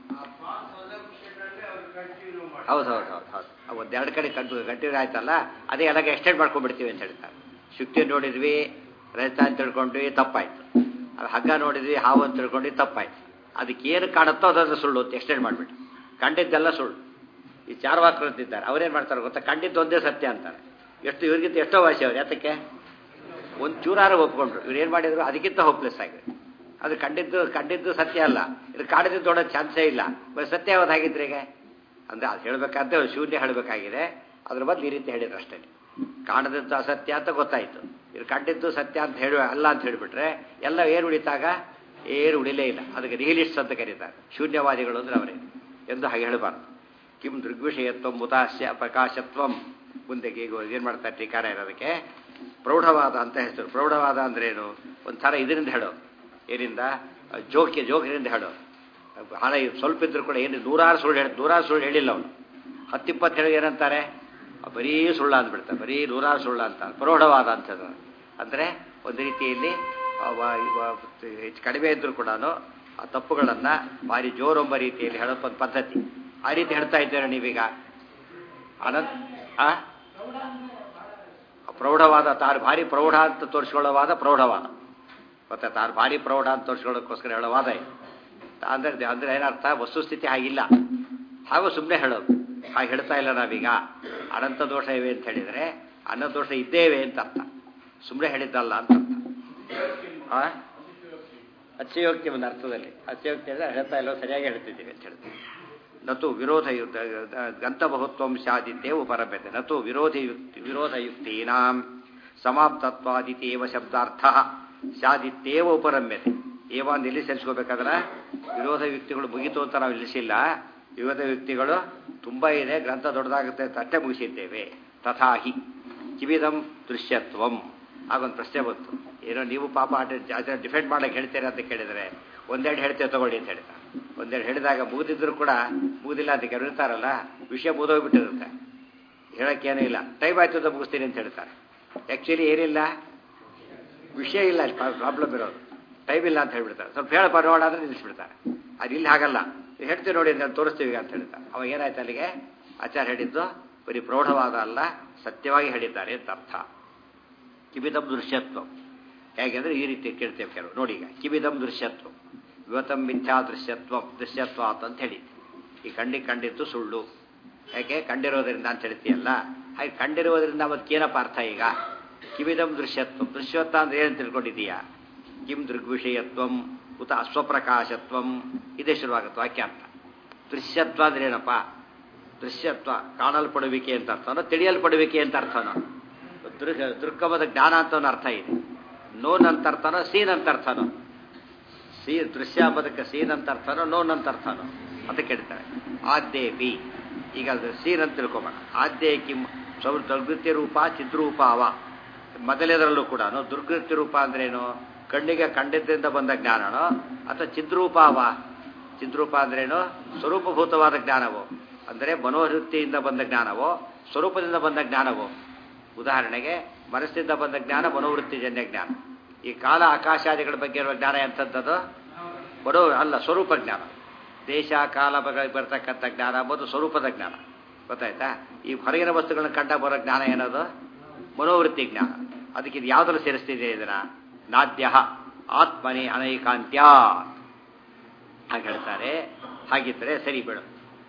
ಹೌದು ಹೌದು ಹೌದು ಹೌದು ಒಂದೆರಡು ಕಡೆ ಕಂಡು ಕಂಟಿನ್ಯೂ ಆಯ್ತಲ್ಲ ಅದೇ ಎಲ್ಲಗೆ ಎಕ್ಸ್ಟೆಂಡ್ ಮಾಡ್ಕೊಂಡ್ಬಿಡ್ತೀವಿ ಅಂತ ಹೇಳ್ತಾರೆ ಶುಕ್ತಿ ನೋಡಿದ್ವಿ ರಹಿತ ಅಂತ ತಿಳ್ಕೊಂಡ್ವಿ ತಪ್ಪಾಯ್ತು ಅದು ಹಗ್ಗ ನೋಡಿದ್ವಿ ಹಾವು ಅಂತ ತಿಳ್ಕೊಂಡ್ವಿ ತಪ್ಪಾಯ್ತು ಅದಕ್ಕೆ ಏನು ಕಾಣುತ್ತೋ ಅದನ್ನು ಸುಳ್ಳು ಅಂತ ಎಕ್ಸ್ಟೆಂಡ್ ಮಾಡಿಬಿಟ್ಟು ಕಂಡಿದ್ದೆಲ್ಲ ಸುಳ್ಳು ಈ ಚಾರ್ವಾಕರು ಅಂತಿದ್ದಾರೆ ಅವ್ರೇನು ಮಾಡ್ತಾರೆ ಗೊತ್ತಾ ಕಂಡಿದ್ದು ಒಂದೇ ಸತ್ಯ ಅಂತಾರೆ ಎಷ್ಟು ಇವ್ರಿಗಿಂತ ಎಷ್ಟೋ ವಾಸಿ ಅವ್ರು ಯಾತಕ್ಕೆ ಒಂದು ಚೂರಾರು ಒಪ್ಕೊಂಡ್ರು ಇವ್ರು ಏನು ಮಾಡಿದ್ರು ಅದಕ್ಕಿಂತ ಹೋಪ್ಲೆಸ್ ಆಗಿದೆ ಅದು ಕಂಡಿದ್ದು ಕಂಡಿದ್ದು ಸತ್ಯ ಅಲ್ಲ ಇದು ಕಾಡಿದ್ದು ನೋಡೋ ಚಾನ್ಸೇ ಇಲ್ಲ ಬರೀ ಸತ್ಯ ಯಾವ್ದು ಆಗಿದ್ರೆ ಈಗ ಅಂದರೆ ಅದು ಹೇಳಬೇಕಾದ್ರೆ ಶೂನ್ಯ ಹೇಳಬೇಕಾಗಿದೆ ಅದ್ರ ಬದಲು ಈ ರೀತಿ ಹೇಳಿದ್ರು ಅಷ್ಟೇ ಕಾಣದಿದ್ದು ಅಸತ್ಯ ಅಂತ ಗೊತ್ತಾಯಿತು ಇದು ಕಂಡಿದ್ದು ಸತ್ಯ ಅಂತ ಹೇಳುವ ಅಲ್ಲ ಅಂತ ಹೇಳಿಬಿಟ್ರೆ ಎಲ್ಲ ಏನು ಉಳಿತಾಗ ಏನು ಉಳಿಲೇ ಇಲ್ಲ ಅದಕ್ಕೆ ರಿಯಲಿಸ್ಟ್ ಅಂತ ಕರೀತಾರೆ ಶೂನ್ಯವಾದಿಗಳು ಅಂದ್ರೆ ಅವರೇ ಎಂದು ಹಾಗೆ ಹೇಳಬಾರ್ದು ಕಿಂ ದೃಗ್ವಿಷಯತ್ವ ಮುತಾಸ್ಯ ಪ್ರಕಾಶತ್ವಂ ಮುಂದಕ್ಕೆ ಈಗ ಏನು ಮಾಡ್ತಾರೆ ಟೀಕಾರ ಇರೋದಕ್ಕೆ ಪ್ರೌಢವಾದ ಅಂತ ಹೆಸರು ಪ್ರೌಢವಾದ ಅಂದ್ರೆ ಏನು ಒಂಥರ ಇದರಿಂದ ಹೇಳೋದು ಏನಿಂದ ಜೋಕ್ಯ ಜೋಕಿನಿಂದ ಹೇಳೋದು ಹಣ ಸ್ವಲ್ಪ ಇದ್ರು ಕೂಡ ಏನು ನೂರಾರು ಸುಳ್ಳು ಹೇಳಿ ನೂರಾರು ಸುಳ್ಳು ಹೇಳಿಲ್ಲ ಅವನು ಹತ್ತಿಪ್ಪತ್ತು ಹೇಳಿ ಏನಂತಾರೆ ಬರೀ ಸುಳ್ಳು ಅಂದ್ಬಿಡ್ತಾರೆ ಬರೀ ನೂರಾರು ಸುಳ್ಳು ಅಂತ ಪ್ರೌಢವಾದ ಅಂತದ್ದು ಅಂದರೆ ಒಂದು ರೀತಿಯಲ್ಲಿ ಅವ- ಇವ- ಹೆಚ್ಚು ಕಡಿಮೆ ಇದ್ದರೂ ಕೂಡ ಆ ತಪ್ಪುಗಳನ್ನು ಭಾರಿ ಜೋರೊಂಬ ರೀತಿಯಲ್ಲಿ ಹೇಳೋದು ಒಂದು ಪದ್ಧತಿ ಆ ರೀತಿ ಹೇಳ್ತಾ ಇದ್ದೀರಾ ನೀವೀಗ ಅನಂತ ಆ ಪ್ರೌಢವಾದ ತಾನು ಭಾರಿ ಪ್ರೌಢ ಅಂತ ತೋರಿಸ್ಕೊಳ್ಳೋವಾದ ಪ್ರೌಢವಾದ ಮತ್ತೆ ತಾನು ಭಾರಿ ಪ್ರೌಢ ಅಂತ ತೋರಿಸ್ಕೊಳ್ಳೋಕ್ಕೋಸ್ಕರ ಹೇಳೋ ವಾದ ಇದು ಅಂದರೆ ಅಂದರೆ ಏನರ್ಥ ವಸ್ತುಸ್ಥಿತಿ ಹಾಗಿಲ್ಲ ಹಾಗೂ ಸುಮ್ಮನೆ ಹೇಳೋದು ಹಾಗೆ ಹೇಳ್ತಾ ಇಲ್ಲ ನಾವೀಗ ಅನಂತ ದೋಷ ಇವೆ ಅಂತ ಹೇಳಿದರೆ ಅನ್ನ ದೋಷ ಇದ್ದೇವೆ ಅಂತ ಅರ್ಥ ಸುಮ್ಮನೆ ಹೇಳಿದ್ದಲ್ಲ ಅಂತ ಅರ್ಥ ಆ ಅತ್ಯಯೋಕ್ತಿ ಒಂದು ಅರ್ಥದಲ್ಲಿ ಅತ್ಯಯೋಕ್ತಿ ಅಂದರೆ ಹೇಳ್ತಾ ಇಲ್ಲ ಸರಿಯಾಗಿ ಹೇಳ್ತಿದ್ದೀವಿ ಅಂತ ಹೇಳ್ತೀವಿ ನತು ವಿರೋಧ ಯುಕ್ತ ಗಂತಬಹುತ್ವಂ ಸ್ಯಾದಿತ್ಯೇವ ಪರಭ್ಯತೆ ನತು ವಿರೋಧ ಯುಕ್ತಿ ವಿರೋಧ ಯುಕ್ತೀನಾಂ ಸಮಾಪ್ತತ್ವಾದಿತೇವ ಶಬ್ದಾರ್ಥ ಸ್ಯಾದಿತ್ಯೇವ ಉಪರಮ್ಯತೆ ಏವ ಅಂತ ಎಲ್ಲಿ ಸೇರಿಸ್ಕೋಬೇಕಾದ್ರೆ ವಿರೋಧ ಯುಕ್ತಿಗಳು ಮುಗಿತು ಅಂತ ನಾವು ನಿಲ್ಲಿಸಿಲ್ಲ ವಿರೋಧ ಯುಕ್ತಿಗಳು ತುಂಬ ಇದೆ ಗ್ರಂಥ ದೊಡ್ಡದಾಗುತ್ತೆ ಅಂತ ಅಷ್ಟೇ ಮುಗಿಸಿದ್ದೇವೆ ತಥಾಹಿ ಕಿವಿದಂ ದೃಶ್ಯತ್ವಂ ಆಗೊಂದು ಪ್ರಶ್ನೆ ಬಂತು ಏನೋ ನೀವು ಪಾಪ ಅದನ್ನ ಡಿಫೆಂಡ್ ಮಾಡಕ್ಕೆ ಹೇಳ್ತೀರಾ ಅಂತ ಕೇಳಿದರೆ ಒಂದೆರಡು ಹೇಳ್ತೇವೆ ತಗೊಳ್ಳಿ ಅಂತ ಹೇಳ್ತಾರೆ ಒಂದೆರಡು ಹೇಳಿದಾಗ ಮುಗಿದಿದ್ರು ಕೂಡ ಮುಗಿದಿಲ್ಲ ಅಂತ ಕೆಲವರು ಇರ್ತಾರಲ್ಲ ವಿಷಯ ಮುಗಿದೋಗ್ಬಿಟ್ಟಿರುತ್ತೆ ಹೇಳೋಕ್ಕೇನೂ ಇಲ್ಲ ಟೈಮ್ ಆಯ್ತು ಅಂತ ಮುಗಿಸ್ತೀನಿ ಅಂತ ಹೇಳ್ತಾರೆ ಆ್ಯಕ್ಚುಲಿ ಏನಿಲ್ಲ ವಿಷಯ ಇಲ್ಲ ಪ್ರಾಬ್ಲಮ್ ಇರೋದು ಟೈಮ್ ಇಲ್ಲ ಅಂತ ಹೇಳ್ಬಿಡ್ತಾರೆ ಸ್ವಲ್ಪ ಹೇಳ ಬರೋಣ ಅಂದ್ರೆ ನಿಲ್ಲಿಸ್ಬಿಡ್ತಾರೆ ಅದು ಇಲ್ಲಿ ಹಾಗಲ್ಲ ಇದು ಹೇಳ್ತೀವಿ ನೋಡಿ ಅಂತ ತೋರಿಸ್ತೀವಿ ಅಂತ ಹೇಳ್ತಾರೆ ಅವಾಗ ಏನಾಯ್ತು ಅಲ್ಲಿಗೆ ಆಚಾರ ಹೇಳಿದ್ದು ಬರೀ ಪ್ರೌಢವಾದ ಅಲ್ಲ ಸತ್ಯವಾಗಿ ಹೇಳಿದ್ದಾರೆ ಅಂತ ಅರ್ಥ ಕಿಬಿದಂ ದೃಶ್ಯತ್ವ ಹೇಗೆಂದ್ರೆ ಈ ರೀತಿ ಕೇಳ್ತೇವೆ ಕೆಲವು ನೋಡಿ ಈಗ ಕಿಬಿದಂ ದೃಶ್ಯತ್ವ ಇವತ್ತಂ ಮಿಥ್ಯಾ ದೃಶ್ಯತ್ವ ದೃಶ್ಯತ್ವ ಅಂತ ಹೇಳಿ ಈ ಕಣ್ಣಿಗೆ ಕಂಡಿದ್ದು ಸುಳ್ಳು ಯಾಕೆ ಕಂಡಿರೋದ್ರಿಂದ ಅಂತ ಹೇಳ್ತೀಯಲ್ಲ ಹಾಗೆ ಕಂಡಿರೋದ್ರಿಂದ ಅವತ್ತೇನಪ್ಪ ಅರ್ಥ ಈಗ ಕಿವಿದಂ ದೃಶ್ಯತ್ವ ದೃಶ್ಯತ್ವ ಅಂದ್ರೆ ಏನು ತಿಳ್ಕೊಂಡಿದೀಯಾ ಕಿಂ ದೃಗ್ವಿಷಯತ್ವಂ ಉತ ಅಸ್ವಪ್ರಕಾಶತ್ವಂ ಇದೇ ಶುರುವಾಗುತ್ತೆ ವಾಕ್ಯಾರ್ಥ ದೃಶ್ಯತ್ವ ಅಂದ್ರೆ ಏನಪ್ಪ ದೃಶ್ಯತ್ವ ಕಾಣಲ್ಪಡುವಿಕೆ ಅಂತ ಅರ್ಥನೋ ತಿಳಿಯಲ್ಪಡುವಿಕೆ ಅಂತ ಅರ್ಥನೋ ದೃಗ್ ದೃಕ್ಕಮದ ಜ್ಞಾನ ಅಂತ ಒಂದು ಅರ್ಥ ಇದೆ ನೋನ್ ಅಂತ ಅರ್ಥನೋ ಸೀನ್ ಅಂತ ಅರ್ಥನೋ ಸೀ ದೃಶ್ಯ ಎಂಬುದಕ್ಕೆ ಸೀನ್ ಅಂತ ಅರ್ಥನೋ ನೋನ್ ಅಂತ ಅರ್ಥನೋ ಅಂತ ಕೇಳ್ತಾರೆ ಆದ್ಯೇ ಬಿ ಈಗ ಅದು ಸೀನ್ ಅಂತ ತಿಳ್ಕೊಬೇಡ ಆದ್ಯೇ ಕಿಂ ಸೌ ದುರ್ಗೃತ್ಯ ರೂಪ ಚಿದ್ರೂಪ ಅವ ಮೊದಲೇದರಲ್ಲೂ ಕೂಡ ದುರ್ಗೃತ್ಯ ರೂಪ ಅಂದ್ರೇನು ಕಣ್ಣಿಗೆ ಕಂಡಿದ್ದರಿಂದ ಬಂದ ಜ್ಞಾನನೋ ಅಥವಾ ಚಿದ್ರೂಪ ಅವ ಚಿದ್ರೂಪ ಅಂದ್ರೇನು ಸ್ವರೂಪಭೂತವಾದ ಜ್ಞಾನವೋ ಅಂದರೆ ಮನೋವೃತ್ತಿಯಿಂದ ಬಂದ ಜ್ಞಾನವೋ ಸ್ವರೂಪದಿಂದ ಬಂದ ಜ್ಞಾನವೋ ಉದಾಹರಣೆಗೆ ಮನಸ್ಸಿಂದ ಬಂದ ಜ್ಞಾನ ಮನೋವೃತ್ತಿಜನ್ಯ ಜ್ಞಾನ ಈ ಕಾಲ ಆಕಾಶಾದಿಗಳ ಬಗ್ಗೆ ಇರುವ ಜ್ಞಾನ ಎಂಥದ್ದು ಮನೋ ಅಲ್ಲ ಸ್ವರೂಪ ಜ್ಞಾನ ದೇಶ ಕಾಲ ಬಗ್ಗೆ ಬರ್ತಕ್ಕಂಥ ಜ್ಞಾನ ಎಂಬುದು ಸ್ವರೂಪದ ಜ್ಞಾನ ಗೊತ್ತಾಯ್ತಾ ಈ ಹೊರಗಿನ ವಸ್ತುಗಳನ್ನ ಕಂಡ ಬರೋ ಜ್ಞಾನ ಏನದು ಮನೋವೃತ್ತಿ ಜ್ಞಾನ ಅದಕ್ಕೆ ಇದು ಯಾವುದ್ರಲ್ಲಿ ಸೇರಿಸ್ತಿದೆ ಇದನ್ನ ನಾದ್ಯ ಆತ್ಮನಿ ಅನೈಕಾಂತ್ಯ ಹಾಗೆ ಹೇಳ್ತಾರೆ ಹಾಗಿದ್ರೆ ಸರಿ ಬಿಡು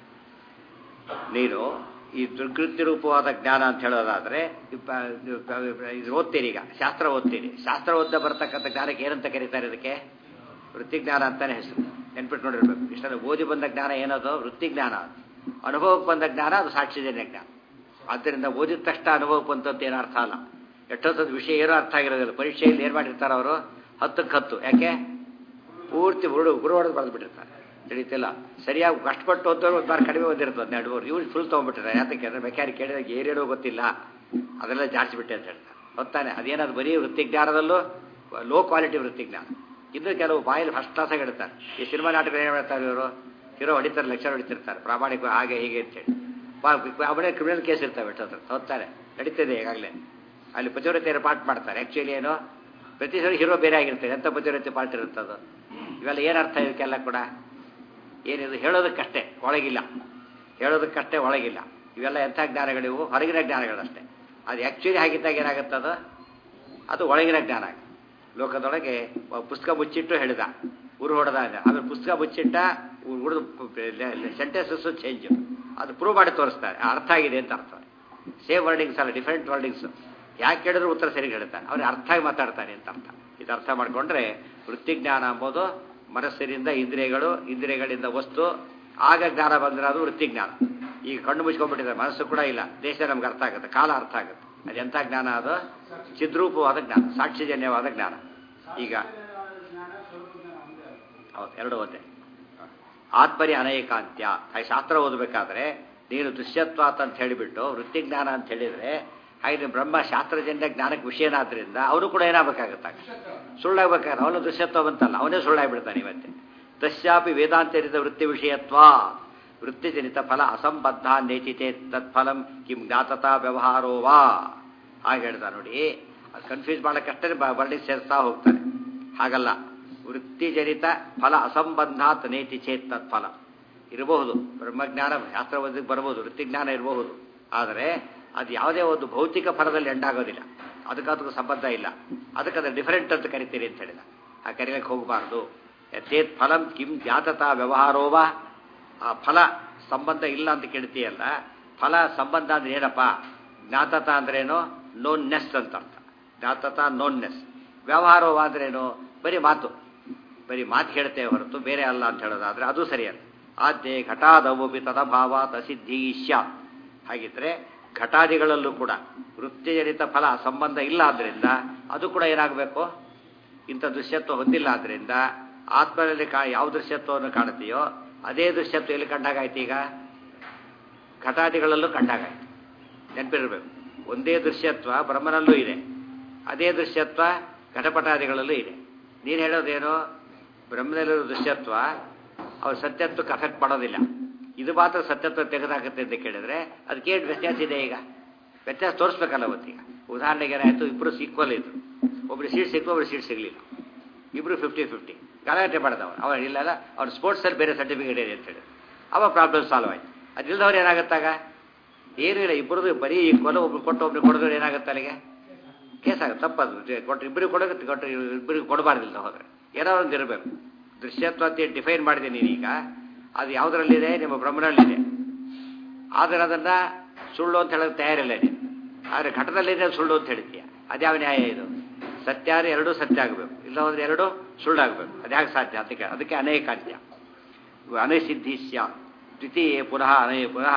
ನೀನು ಈ ದುರ್ಕೃತ್ಯ ರೂಪವಾದ ಜ್ಞಾನ ಅಂತ ಹೇಳೋದಾದ್ರೆ ಇಪ್ಪ- ಇದು ಓದ್ತೀರಿ ಈಗ ಶಾಸ್ತ್ರ ಓದ್ತೀರಿ ಶಾಸ್ತ್ರ ಓದ್ದ ಬರ್ತಕ್ಕಂಥ ಜ್ಞಾನಕ್ಕೆ ಏನಂತ ಕರೀತಾರೆ ಇದಕ್ಕೆ ವೃತ್ತಿಜ್ಞಾನ ಅಂತಾನೆ ಹೆಸರು ನೆನ್ಪಿಟ್ಕೊಂಡಿರ್ಬೇಕು ಇಷ್ಟೆಲ್ಲ ಓದಿ ಬಂದ ಜ್ಞಾನ ಏನದು ವೃತ್ತಿಜ್ಞಾನ ಅದು. ಅನುಭವಕ್ಕೆ ಬಂದ ಜ್ಞಾನ ಅದು ಸಾಕ್ಷಿಜನ್ಯ ಜ್ಞಾನ ಆದ್ದರಿಂದ ಓದಿದ ತಕ್ಷಣ ಅನುಭವಕ್ಕೆ ಬಂತಂತ ಏನು ಅರ್ಥ ಅಲ್ಲ ಎಷ್ಟೊತ್ತದ ವಿಷಯ ಏನೂ ಅರ್ಥ ಆಗಿರೋದಿಲ್ಲ ಪರೀಕ್ಷೆಯಲ್ಲಿ ಏನು ಮಾಡಿರ್ತಾರೆ ಅವರು ಹತ್ತಕ್ಕೆ ಹತ್ತು ಯಾಕೆ ಪೂರ್ತಿ ಹುಡು ಗುರು ಹೊಡೆದು ಬರೆದು ಬಿಟ್ಟಿರ್ತಾರೆ ತಿಳಿತಿಲ್ಲ ಸರಿಯಾಗಿ ಕಷ್ಟಪಟ್ಟು ಓದೋರು ಒಂದು ಬಾರಿ ಕಡಿಮೆ ಓದಿರ್ತದೆ ಹನ್ನೆರಡು ಮೂರು ಇವ್ರು ಫುಲ್ ತೊಗೊಂಡ್ಬಿಟ್ಟಿದ್ದಾರೆ ಯಾತಕ್ಕೆ ಅಂದರೆ ಮೆಕ್ಯಾನಿಕ್ ಕೇಳಿದಾಗ ಏನೇನೋ ಗೊತ್ತಿಲ್ಲ ಅದೆಲ್ಲ ಜಾಡಿಸಿಬಿಟ್ಟೆ ಅಂತ ಹೇಳ್ತಾರೆ ಹೊತ್ತಾನೆ ಅದೇನಾದ್ರು ಬರೀ ವೃತ್ತಿಜ್ಞಾನದಲ್ಲೂ ಲೋ ಕ್ವಾಲಿಟಿ ವೃತ್ತಿಜ್ಞಾನ ಇನ್ನು ಕೆಲವು ಬಾಯಲ್ಲಿ ಫಸ್ಟ್ ಕ್ಲಾಸಾಗಿ ಹೇಳ್ತಾರೆ ಈ ಸಿನಿಮಾ ನಾಟಕ ಏನು ಹೇಳ್ತಾರೆ ಇವರು ಹೀರೋ ಹೊಡಿತಾರೆ ಲೆಕ್ಚರ್ ಹೊಡಿತಿರ್ತಾರೆ ಪ್ರಾಮಾಣಿಕ ಹಾಗೆ ಹೀಗೆ ಅಂತೇಳಿ ಅವನೇ ಕ್ರಿಮಿನಲ್ ಕೇಸ್ ಇರ್ತವೆ ಎಷ್ಟೊತ್ತರ ಹೊತ್ತಾರೆ ನಡೀತಿದೆ ಈಗಾಗಲೇ ಅಲ್ಲಿ ಪತಿವ್ರತೆಯರ ಪಾಠ ಮಾಡ್ತಾರೆ ಆ್ಯಕ್ಚುಲಿ ಏನು ಪ್ರತಿ ಸರಿ ಹೀರೋ ಬೇರೆ ಆಗಿರ್ತಾರೆ ಎಂಥ ಪತಿವ್ರತೆ ಪಾಠ ಇರುತ್ತದು ಇವೆಲ್ಲ ಏನರ್ಥ ಇದಕ್ಕೆಲ್ಲ ಕೂಡ ಏನಿದು ಹೇಳೋದಕ್ಕಷ್ಟೇ ಒಳಗಿಲ್ಲ ಹೇಳೋದಕ್ಕಷ್ಟೇ ಒಳಗಿಲ್ಲ ಇವೆಲ್ಲ ಎಂಥ ಜ್ಞಾನಗಳಿವು ಹೊರಗಿನ ಜ್ಞಾನಗಳಷ್ಟೇ ಅದು ಆ್ಯಕ್ಚುಲಿ ಆಗಿದ್ದಾಗ ಏನಾಗುತ್ತದು ಅದು ಒಳಗಿನ ಜ್ಞಾನ ಲೋಕದೊಳಗೆ ಒಬ್ಬ ಪುಸ್ತಕ ಮುಚ್ಚಿಟ್ಟು ಹೇಳಿದ ಉರು ಹೊಡೆದ ಅಂದ. ಆಮೇಲೆ ಪುಸ್ತಕ ಮುಚ್ಚಿಟ್ಟ ಉಳಿದು ಸೆಂಟೆನ್ಸಸ್ ಚೇಂಜ್ ಅದು ಪ್ರೂವ್ ಮಾಡಿ ತೋರಿಸ್ತಾರೆ ಅರ್ಥ ಆಗಿದೆ ಅಂತ ಅರ್ಥ ಸೇಮ್ ವರ್ಡಿಂಗ್ಸ್ ಅಲ್ಲ ಡಿಫ್ರೆಂಟ್ ವರ್ಡಿಂಗ್ಸ್ ಯಾಕೆ ಕೇಳಿದ್ರು ಉತ್ತರ ಸರಿ ಹೇಳ್ತಾರೆ ಅವ್ರಿಗೆ ಅರ್ಥ ಆಗಿ ಮಾತಾಡ್ತಾನೆ ಅಂತ ಅರ್ಥ ಇದು ಅರ್ಥ ಮಾಡ್ಕೊಂಡ್ರೆ ವೃತ್ತಿಜ್ಞಾನ ಎಂಬುದು ಮನಸ್ಸಿನಿಂದ ಇಂದ್ರಿಯಗಳು ಇಂದ್ರಿಯಗಳಿಂದ ವಸ್ತು ಆಗ ಜ್ಞಾನ ಬಂದ್ರೆ ಅದು ವೃತ್ತಿಜ್ಞಾನ ಈಗ ಕಣ್ಣು ಮುಚ್ಕೊಂಡ್ಬಿಟ್ಟಿದೆ ಮನಸ್ಸು ಕೂಡ ಇಲ್ಲ ದೇಶ ನಮ್ಗೆ ಅರ್ಥ ಆಗುತ್ತೆ ಕಾಲ ಅರ್ಥ ಆಗುತ್ತೆ ಅದೆಂಥ ಜ್ಞಾನ ಅದು ಚಿದ್ರೂಪವಾದ ಜ್ಞಾನ ಸಾಕ್ಷಿಜನ್ಯವಾದ ಜ್ಞಾನ ಈಗ ಹೌದು ಎರಡು ಒಂದೇ ಆತ್ಮರಿ ಅನೇಕಾಂತ್ಯ ಹಾಗೆ ಶಾಸ್ತ್ರ ಓದಬೇಕಾದ್ರೆ ನೀನು ದುಷ್ಯತ್ವಾತ್ ಅಂತ ಹೇಳಿಬಿಟ್ಟು ವೃತ್ತಿಜ್ಞಾನ ಅಂತ ಹೇಳಿದರೆ ಹಾಗೆ ಬ್ರಹ್ಮ ಶಾಸ್ತ್ರಜನ್ಯ ಜ್ಞಾನಕ್ಕೆ ವಿಷಯನಾದ್ರಿಂದ ಅವನು ಕೂಡ ಏನಾಗಬೇಕಾಗತ್ತಾಗ ಸುಳ್ಳಾಗಬೇಕಾದ್ರೆ ಅವನು ದುಷ್ಯತ್ವ ಬಂತಲ್ಲ ಅವನೇ ಸುಳ್ಳಾಗ್ಬಿಡ್ತಾನೆ ಇವತ್ತೆ ತಸ್ಯಾಪಿ ವೇದಾಂತರಿತ ವೃತ್ತಿ ವಿಷಯತ್ವ ವೃತ್ತಿಜನಿತ ಫಲ ಅಸಂಬದ್ಧ ನೇಚಿತೆ ತತ್ಫಲಂ ಕಿಂ ಜ್ಞಾತತಾ ವ್ಯವಹಾರೋ ವಾ ಹಾಗೆ ಹೇಳ್ತಾ ನೋಡಿ ಅದು ಕನ್ಫ್ಯೂಸ್ ಮಾಡೋಕ್ಕಷ್ಟೇ ಬರ್ಡಿ ಸೇರ್ತಾ ಹೋಗ್ತಾರೆ ಹಾಗಲ್ಲ ವೃತ್ತಿಜನಿತ ಫಲ ಅಸಂಬಂಧಾತ್ ನೇತಿ ಚೇತ್ ತತ್ಫಲ ಇರಬಹುದು ಬ್ರಹ್ಮಜ್ಞಾನ ಶಾಸ್ತ್ರ ಓದಕ್ಕೆ ಬರಬಹುದು ವೃತ್ತಿಜ್ಞಾನ ಇರಬಹುದು ಆದರೆ ಅದು ಯಾವುದೇ ಒಂದು ಭೌತಿಕ ಫಲದಲ್ಲಿ ಎಂಡಾಗೋದಿಲ್ಲ ಅದಕ್ಕೆ ಅದಕ್ಕೂ ಸಂಬಂಧ ಇಲ್ಲ ಅದಕ್ಕೆ ಅದು ಡಿಫರೆಂಟ್ ಅಂತ ಕರಿತೀರಿ ಅಂತ ಹೇಳಿದ ಆ ಕರೀಲಿಕ್ಕೆ ಹೋಗಬಾರ್ದು ಚೇತ್ ಫಲಂ ಕಿಂ ಜಾತತಾ ವ್ಯವಹಾರೋವ ಆ ಫಲ ಸಂಬಂಧ ಇಲ್ಲ ಅಂತ ಕೇಳ್ತೀಯಲ್ಲ ಫಲ ಸಂಬಂಧ ಅಂದ್ರೆ ಏನಪ್ಪ ಜ್ಞಾತತ ಅಂದ್ರೇನು ನೋನ್ನೆಸ್ ಅಂತ ಅರ್ಥ ಜ್ಞಾತತ ನೋನ್ನೆಸ್ ವ್ಯವಹಾರವ ಅಂದ್ರೇನು ಬರೀ ಮಾತು ಬರೀ ಮಾತು ಹೇಳ್ತೇವೆ ಹೊರತು ಬೇರೆ ಅಲ್ಲ ಅಂತ ಹೇಳೋದಾದ್ರೆ ಅದು ಸರಿಯಲ್ಲ ಆದ್ಯೆ ಘಟಾದವೋಪಿ ತದಭಾವ ತಸಿದ್ಧಿ ಸ್ಯಾತ್ ಹಾಗಿದ್ರೆ ಘಟಾದಿಗಳಲ್ಲೂ ಕೂಡ ವೃತ್ತಿಜನಿತ ಫಲ ಸಂಬಂಧ ಇಲ್ಲ ಆದ್ರಿಂದ ಅದು ಕೂಡ ಏನಾಗಬೇಕು ಇಂಥ ದೃಶ್ಯತ್ವ ಹೊಂದಿಲ್ಲ ಆದ್ರಿಂದ ಆತ್ಮನಲ್ಲಿ ಕಾ ಯಾವ ದೃಶ್ಯತ್ವವನ್ನು ಕಾಣುತ್ತೀಯೋ ಅದೇ ದೃಶ್ಯತ್ವ ಎಲ್ಲಿ ಕಂಡಾಗಾಯ್ತು ಈಗ ಘಟಾದಿಗಳಲ್ಲೂ ಕಂಡಾಗಾಯ್ತು ನೆನಪಿರಬೇಕು ಒಂದೇ ದೃಶ್ಯತ್ವ ಬ್ರಹ್ಮನಲ್ಲೂ ಇದೆ ಅದೇ ದೃಶ್ಯತ್ವ ಘಟಪಟಾದಿಗಳಲ್ಲೂ ಇದೆ ನೀನು ಹೇಳೋದೇನು ಬ್ರಹ್ಮನಲ್ಲಿರೋ ದೃಶ್ಯತ್ವ ಅವ್ರ ಸತ್ಯತ್ವಕ್ಕೆ ಅಫೆಕ್ಟ್ ಮಾಡೋದಿಲ್ಲ ಇದು ಮಾತ್ರ ಸತ್ಯತ್ವ ತೆಗೆದಾಕತ್ತೆ ಅಂತ ಕೇಳಿದ್ರೆ ಅದಕ್ಕೇನು ವ್ಯತ್ಯಾಸ ಇದೆ ಈಗ ವ್ಯತ್ಯಾಸ ತೋರಿಸ್ಬೇಕಲ್ಲ ಅವತ್ತೀಗ ಉದಾಹರಣೆಗೆ ಏನಾಯಿತು ಇಬ್ಬರು ಈಕ್ವಲ್ ಇದ್ರು ಒಬ್ರು ಸೀಟ್ ಸಿಕ್ಕು ಒಬ್ರು ಸೀಟ್ ಸಿಗಲಿಲ್ಲ ಇಬ್ಬರು ಫಿಫ್ಟಿ ಫಿಫ್ಟಿ ಗಲಾಟೆ ಮಾಡಿದವರು ಅವ್ರು ಇಲ್ಲಲ್ಲ ಅವ್ರು ಸ್ಪೋರ್ಟ್ಸಲ್ಲಿ ಬೇರೆ ಸರ್ಟಿಫಿಕೇಟ್ ಇದೆ ಅಂತ ಹೇಳಿ ಅವಾಗ ಪ್ರಾಬ್ಲಮ್ ಸಾಲ್ವ್ ಆಯ್ತು ಅದಿಲ್ಲದವ್ರು ಏನಾಗುತ್ತಾಗ ಏನೂ ಇಲ್ಲ ಇಬ್ಬರದು ಬರೀ ಈಕ್ವಲ್ ಒಬ್ರು ಕೊಟ್ಟು ಒಬ್ರು ಕೊಡಿದ್ರೆ ಏನಾಗುತ್ತೆ ಅಲ್ಲಿಗೆ ಕೇಸ್ ಆಗುತ್ತೆ ತಪ್ಪದು ಕೊಟ್ಟರೆ ಇಬ್ಬರಿಗೆ ಕೊಡೋಗುತ್ತೆ ಕೊಟ್ಟರೆ ಇಬ್ಬರಿಗೆ ಕೊಡಬಾರ್ದಿಲ್ಲ ಹೋದರೆ ಏನೋ ಒಂದು ಇರಬೇಕು ದೃಶ್ಯತ್ವ ಅಂತ ಡಿಫೈನ್ ಮಾಡಿದೆ ನೀನೀಗ ಅದು ಯಾವುದರಲ್ಲಿದೆ ನಿಮ್ಮ ಬ್ರಹ್ಮನಲ್ಲಿದೆ ಆದರೆ ಅದನ್ನು ಸುಳ್ಳು ಅಂತ ಹೇಳೋಕೆ ತಯಾರಿಲ್ಲ ನೀನು ಆದರೆ ಘಟದಲ್ಲಿದೆ ಸುಳ್ಳು ಅಂತ ಹೇಳ್ತೀಯ ಅದ್ಯಾವ ನ್ಯಾಯ ಇದು ಸತ್ಯ ಆದರೆ ಎರಡೂ ಸತ್ಯ ಆಗಬೇಕು ಇಲ್ಲ ಹೋದ್ರೆ ಎರಡೂ ಸುಳ್ಳಾಗಬೇಕು ಅದ್ಯಾಕೆ ಸಾಧ್ಯ ಅದಕ್ಕೆ ಅದಕ್ಕೆ ಅನೇಕಾಂತ್ಯ ಅನಸಿದ್ಧಿ ಸ್ಯಾ ದ್ವಿತೀಯ ಪುನಃ ಅನೇ ಪುನಃ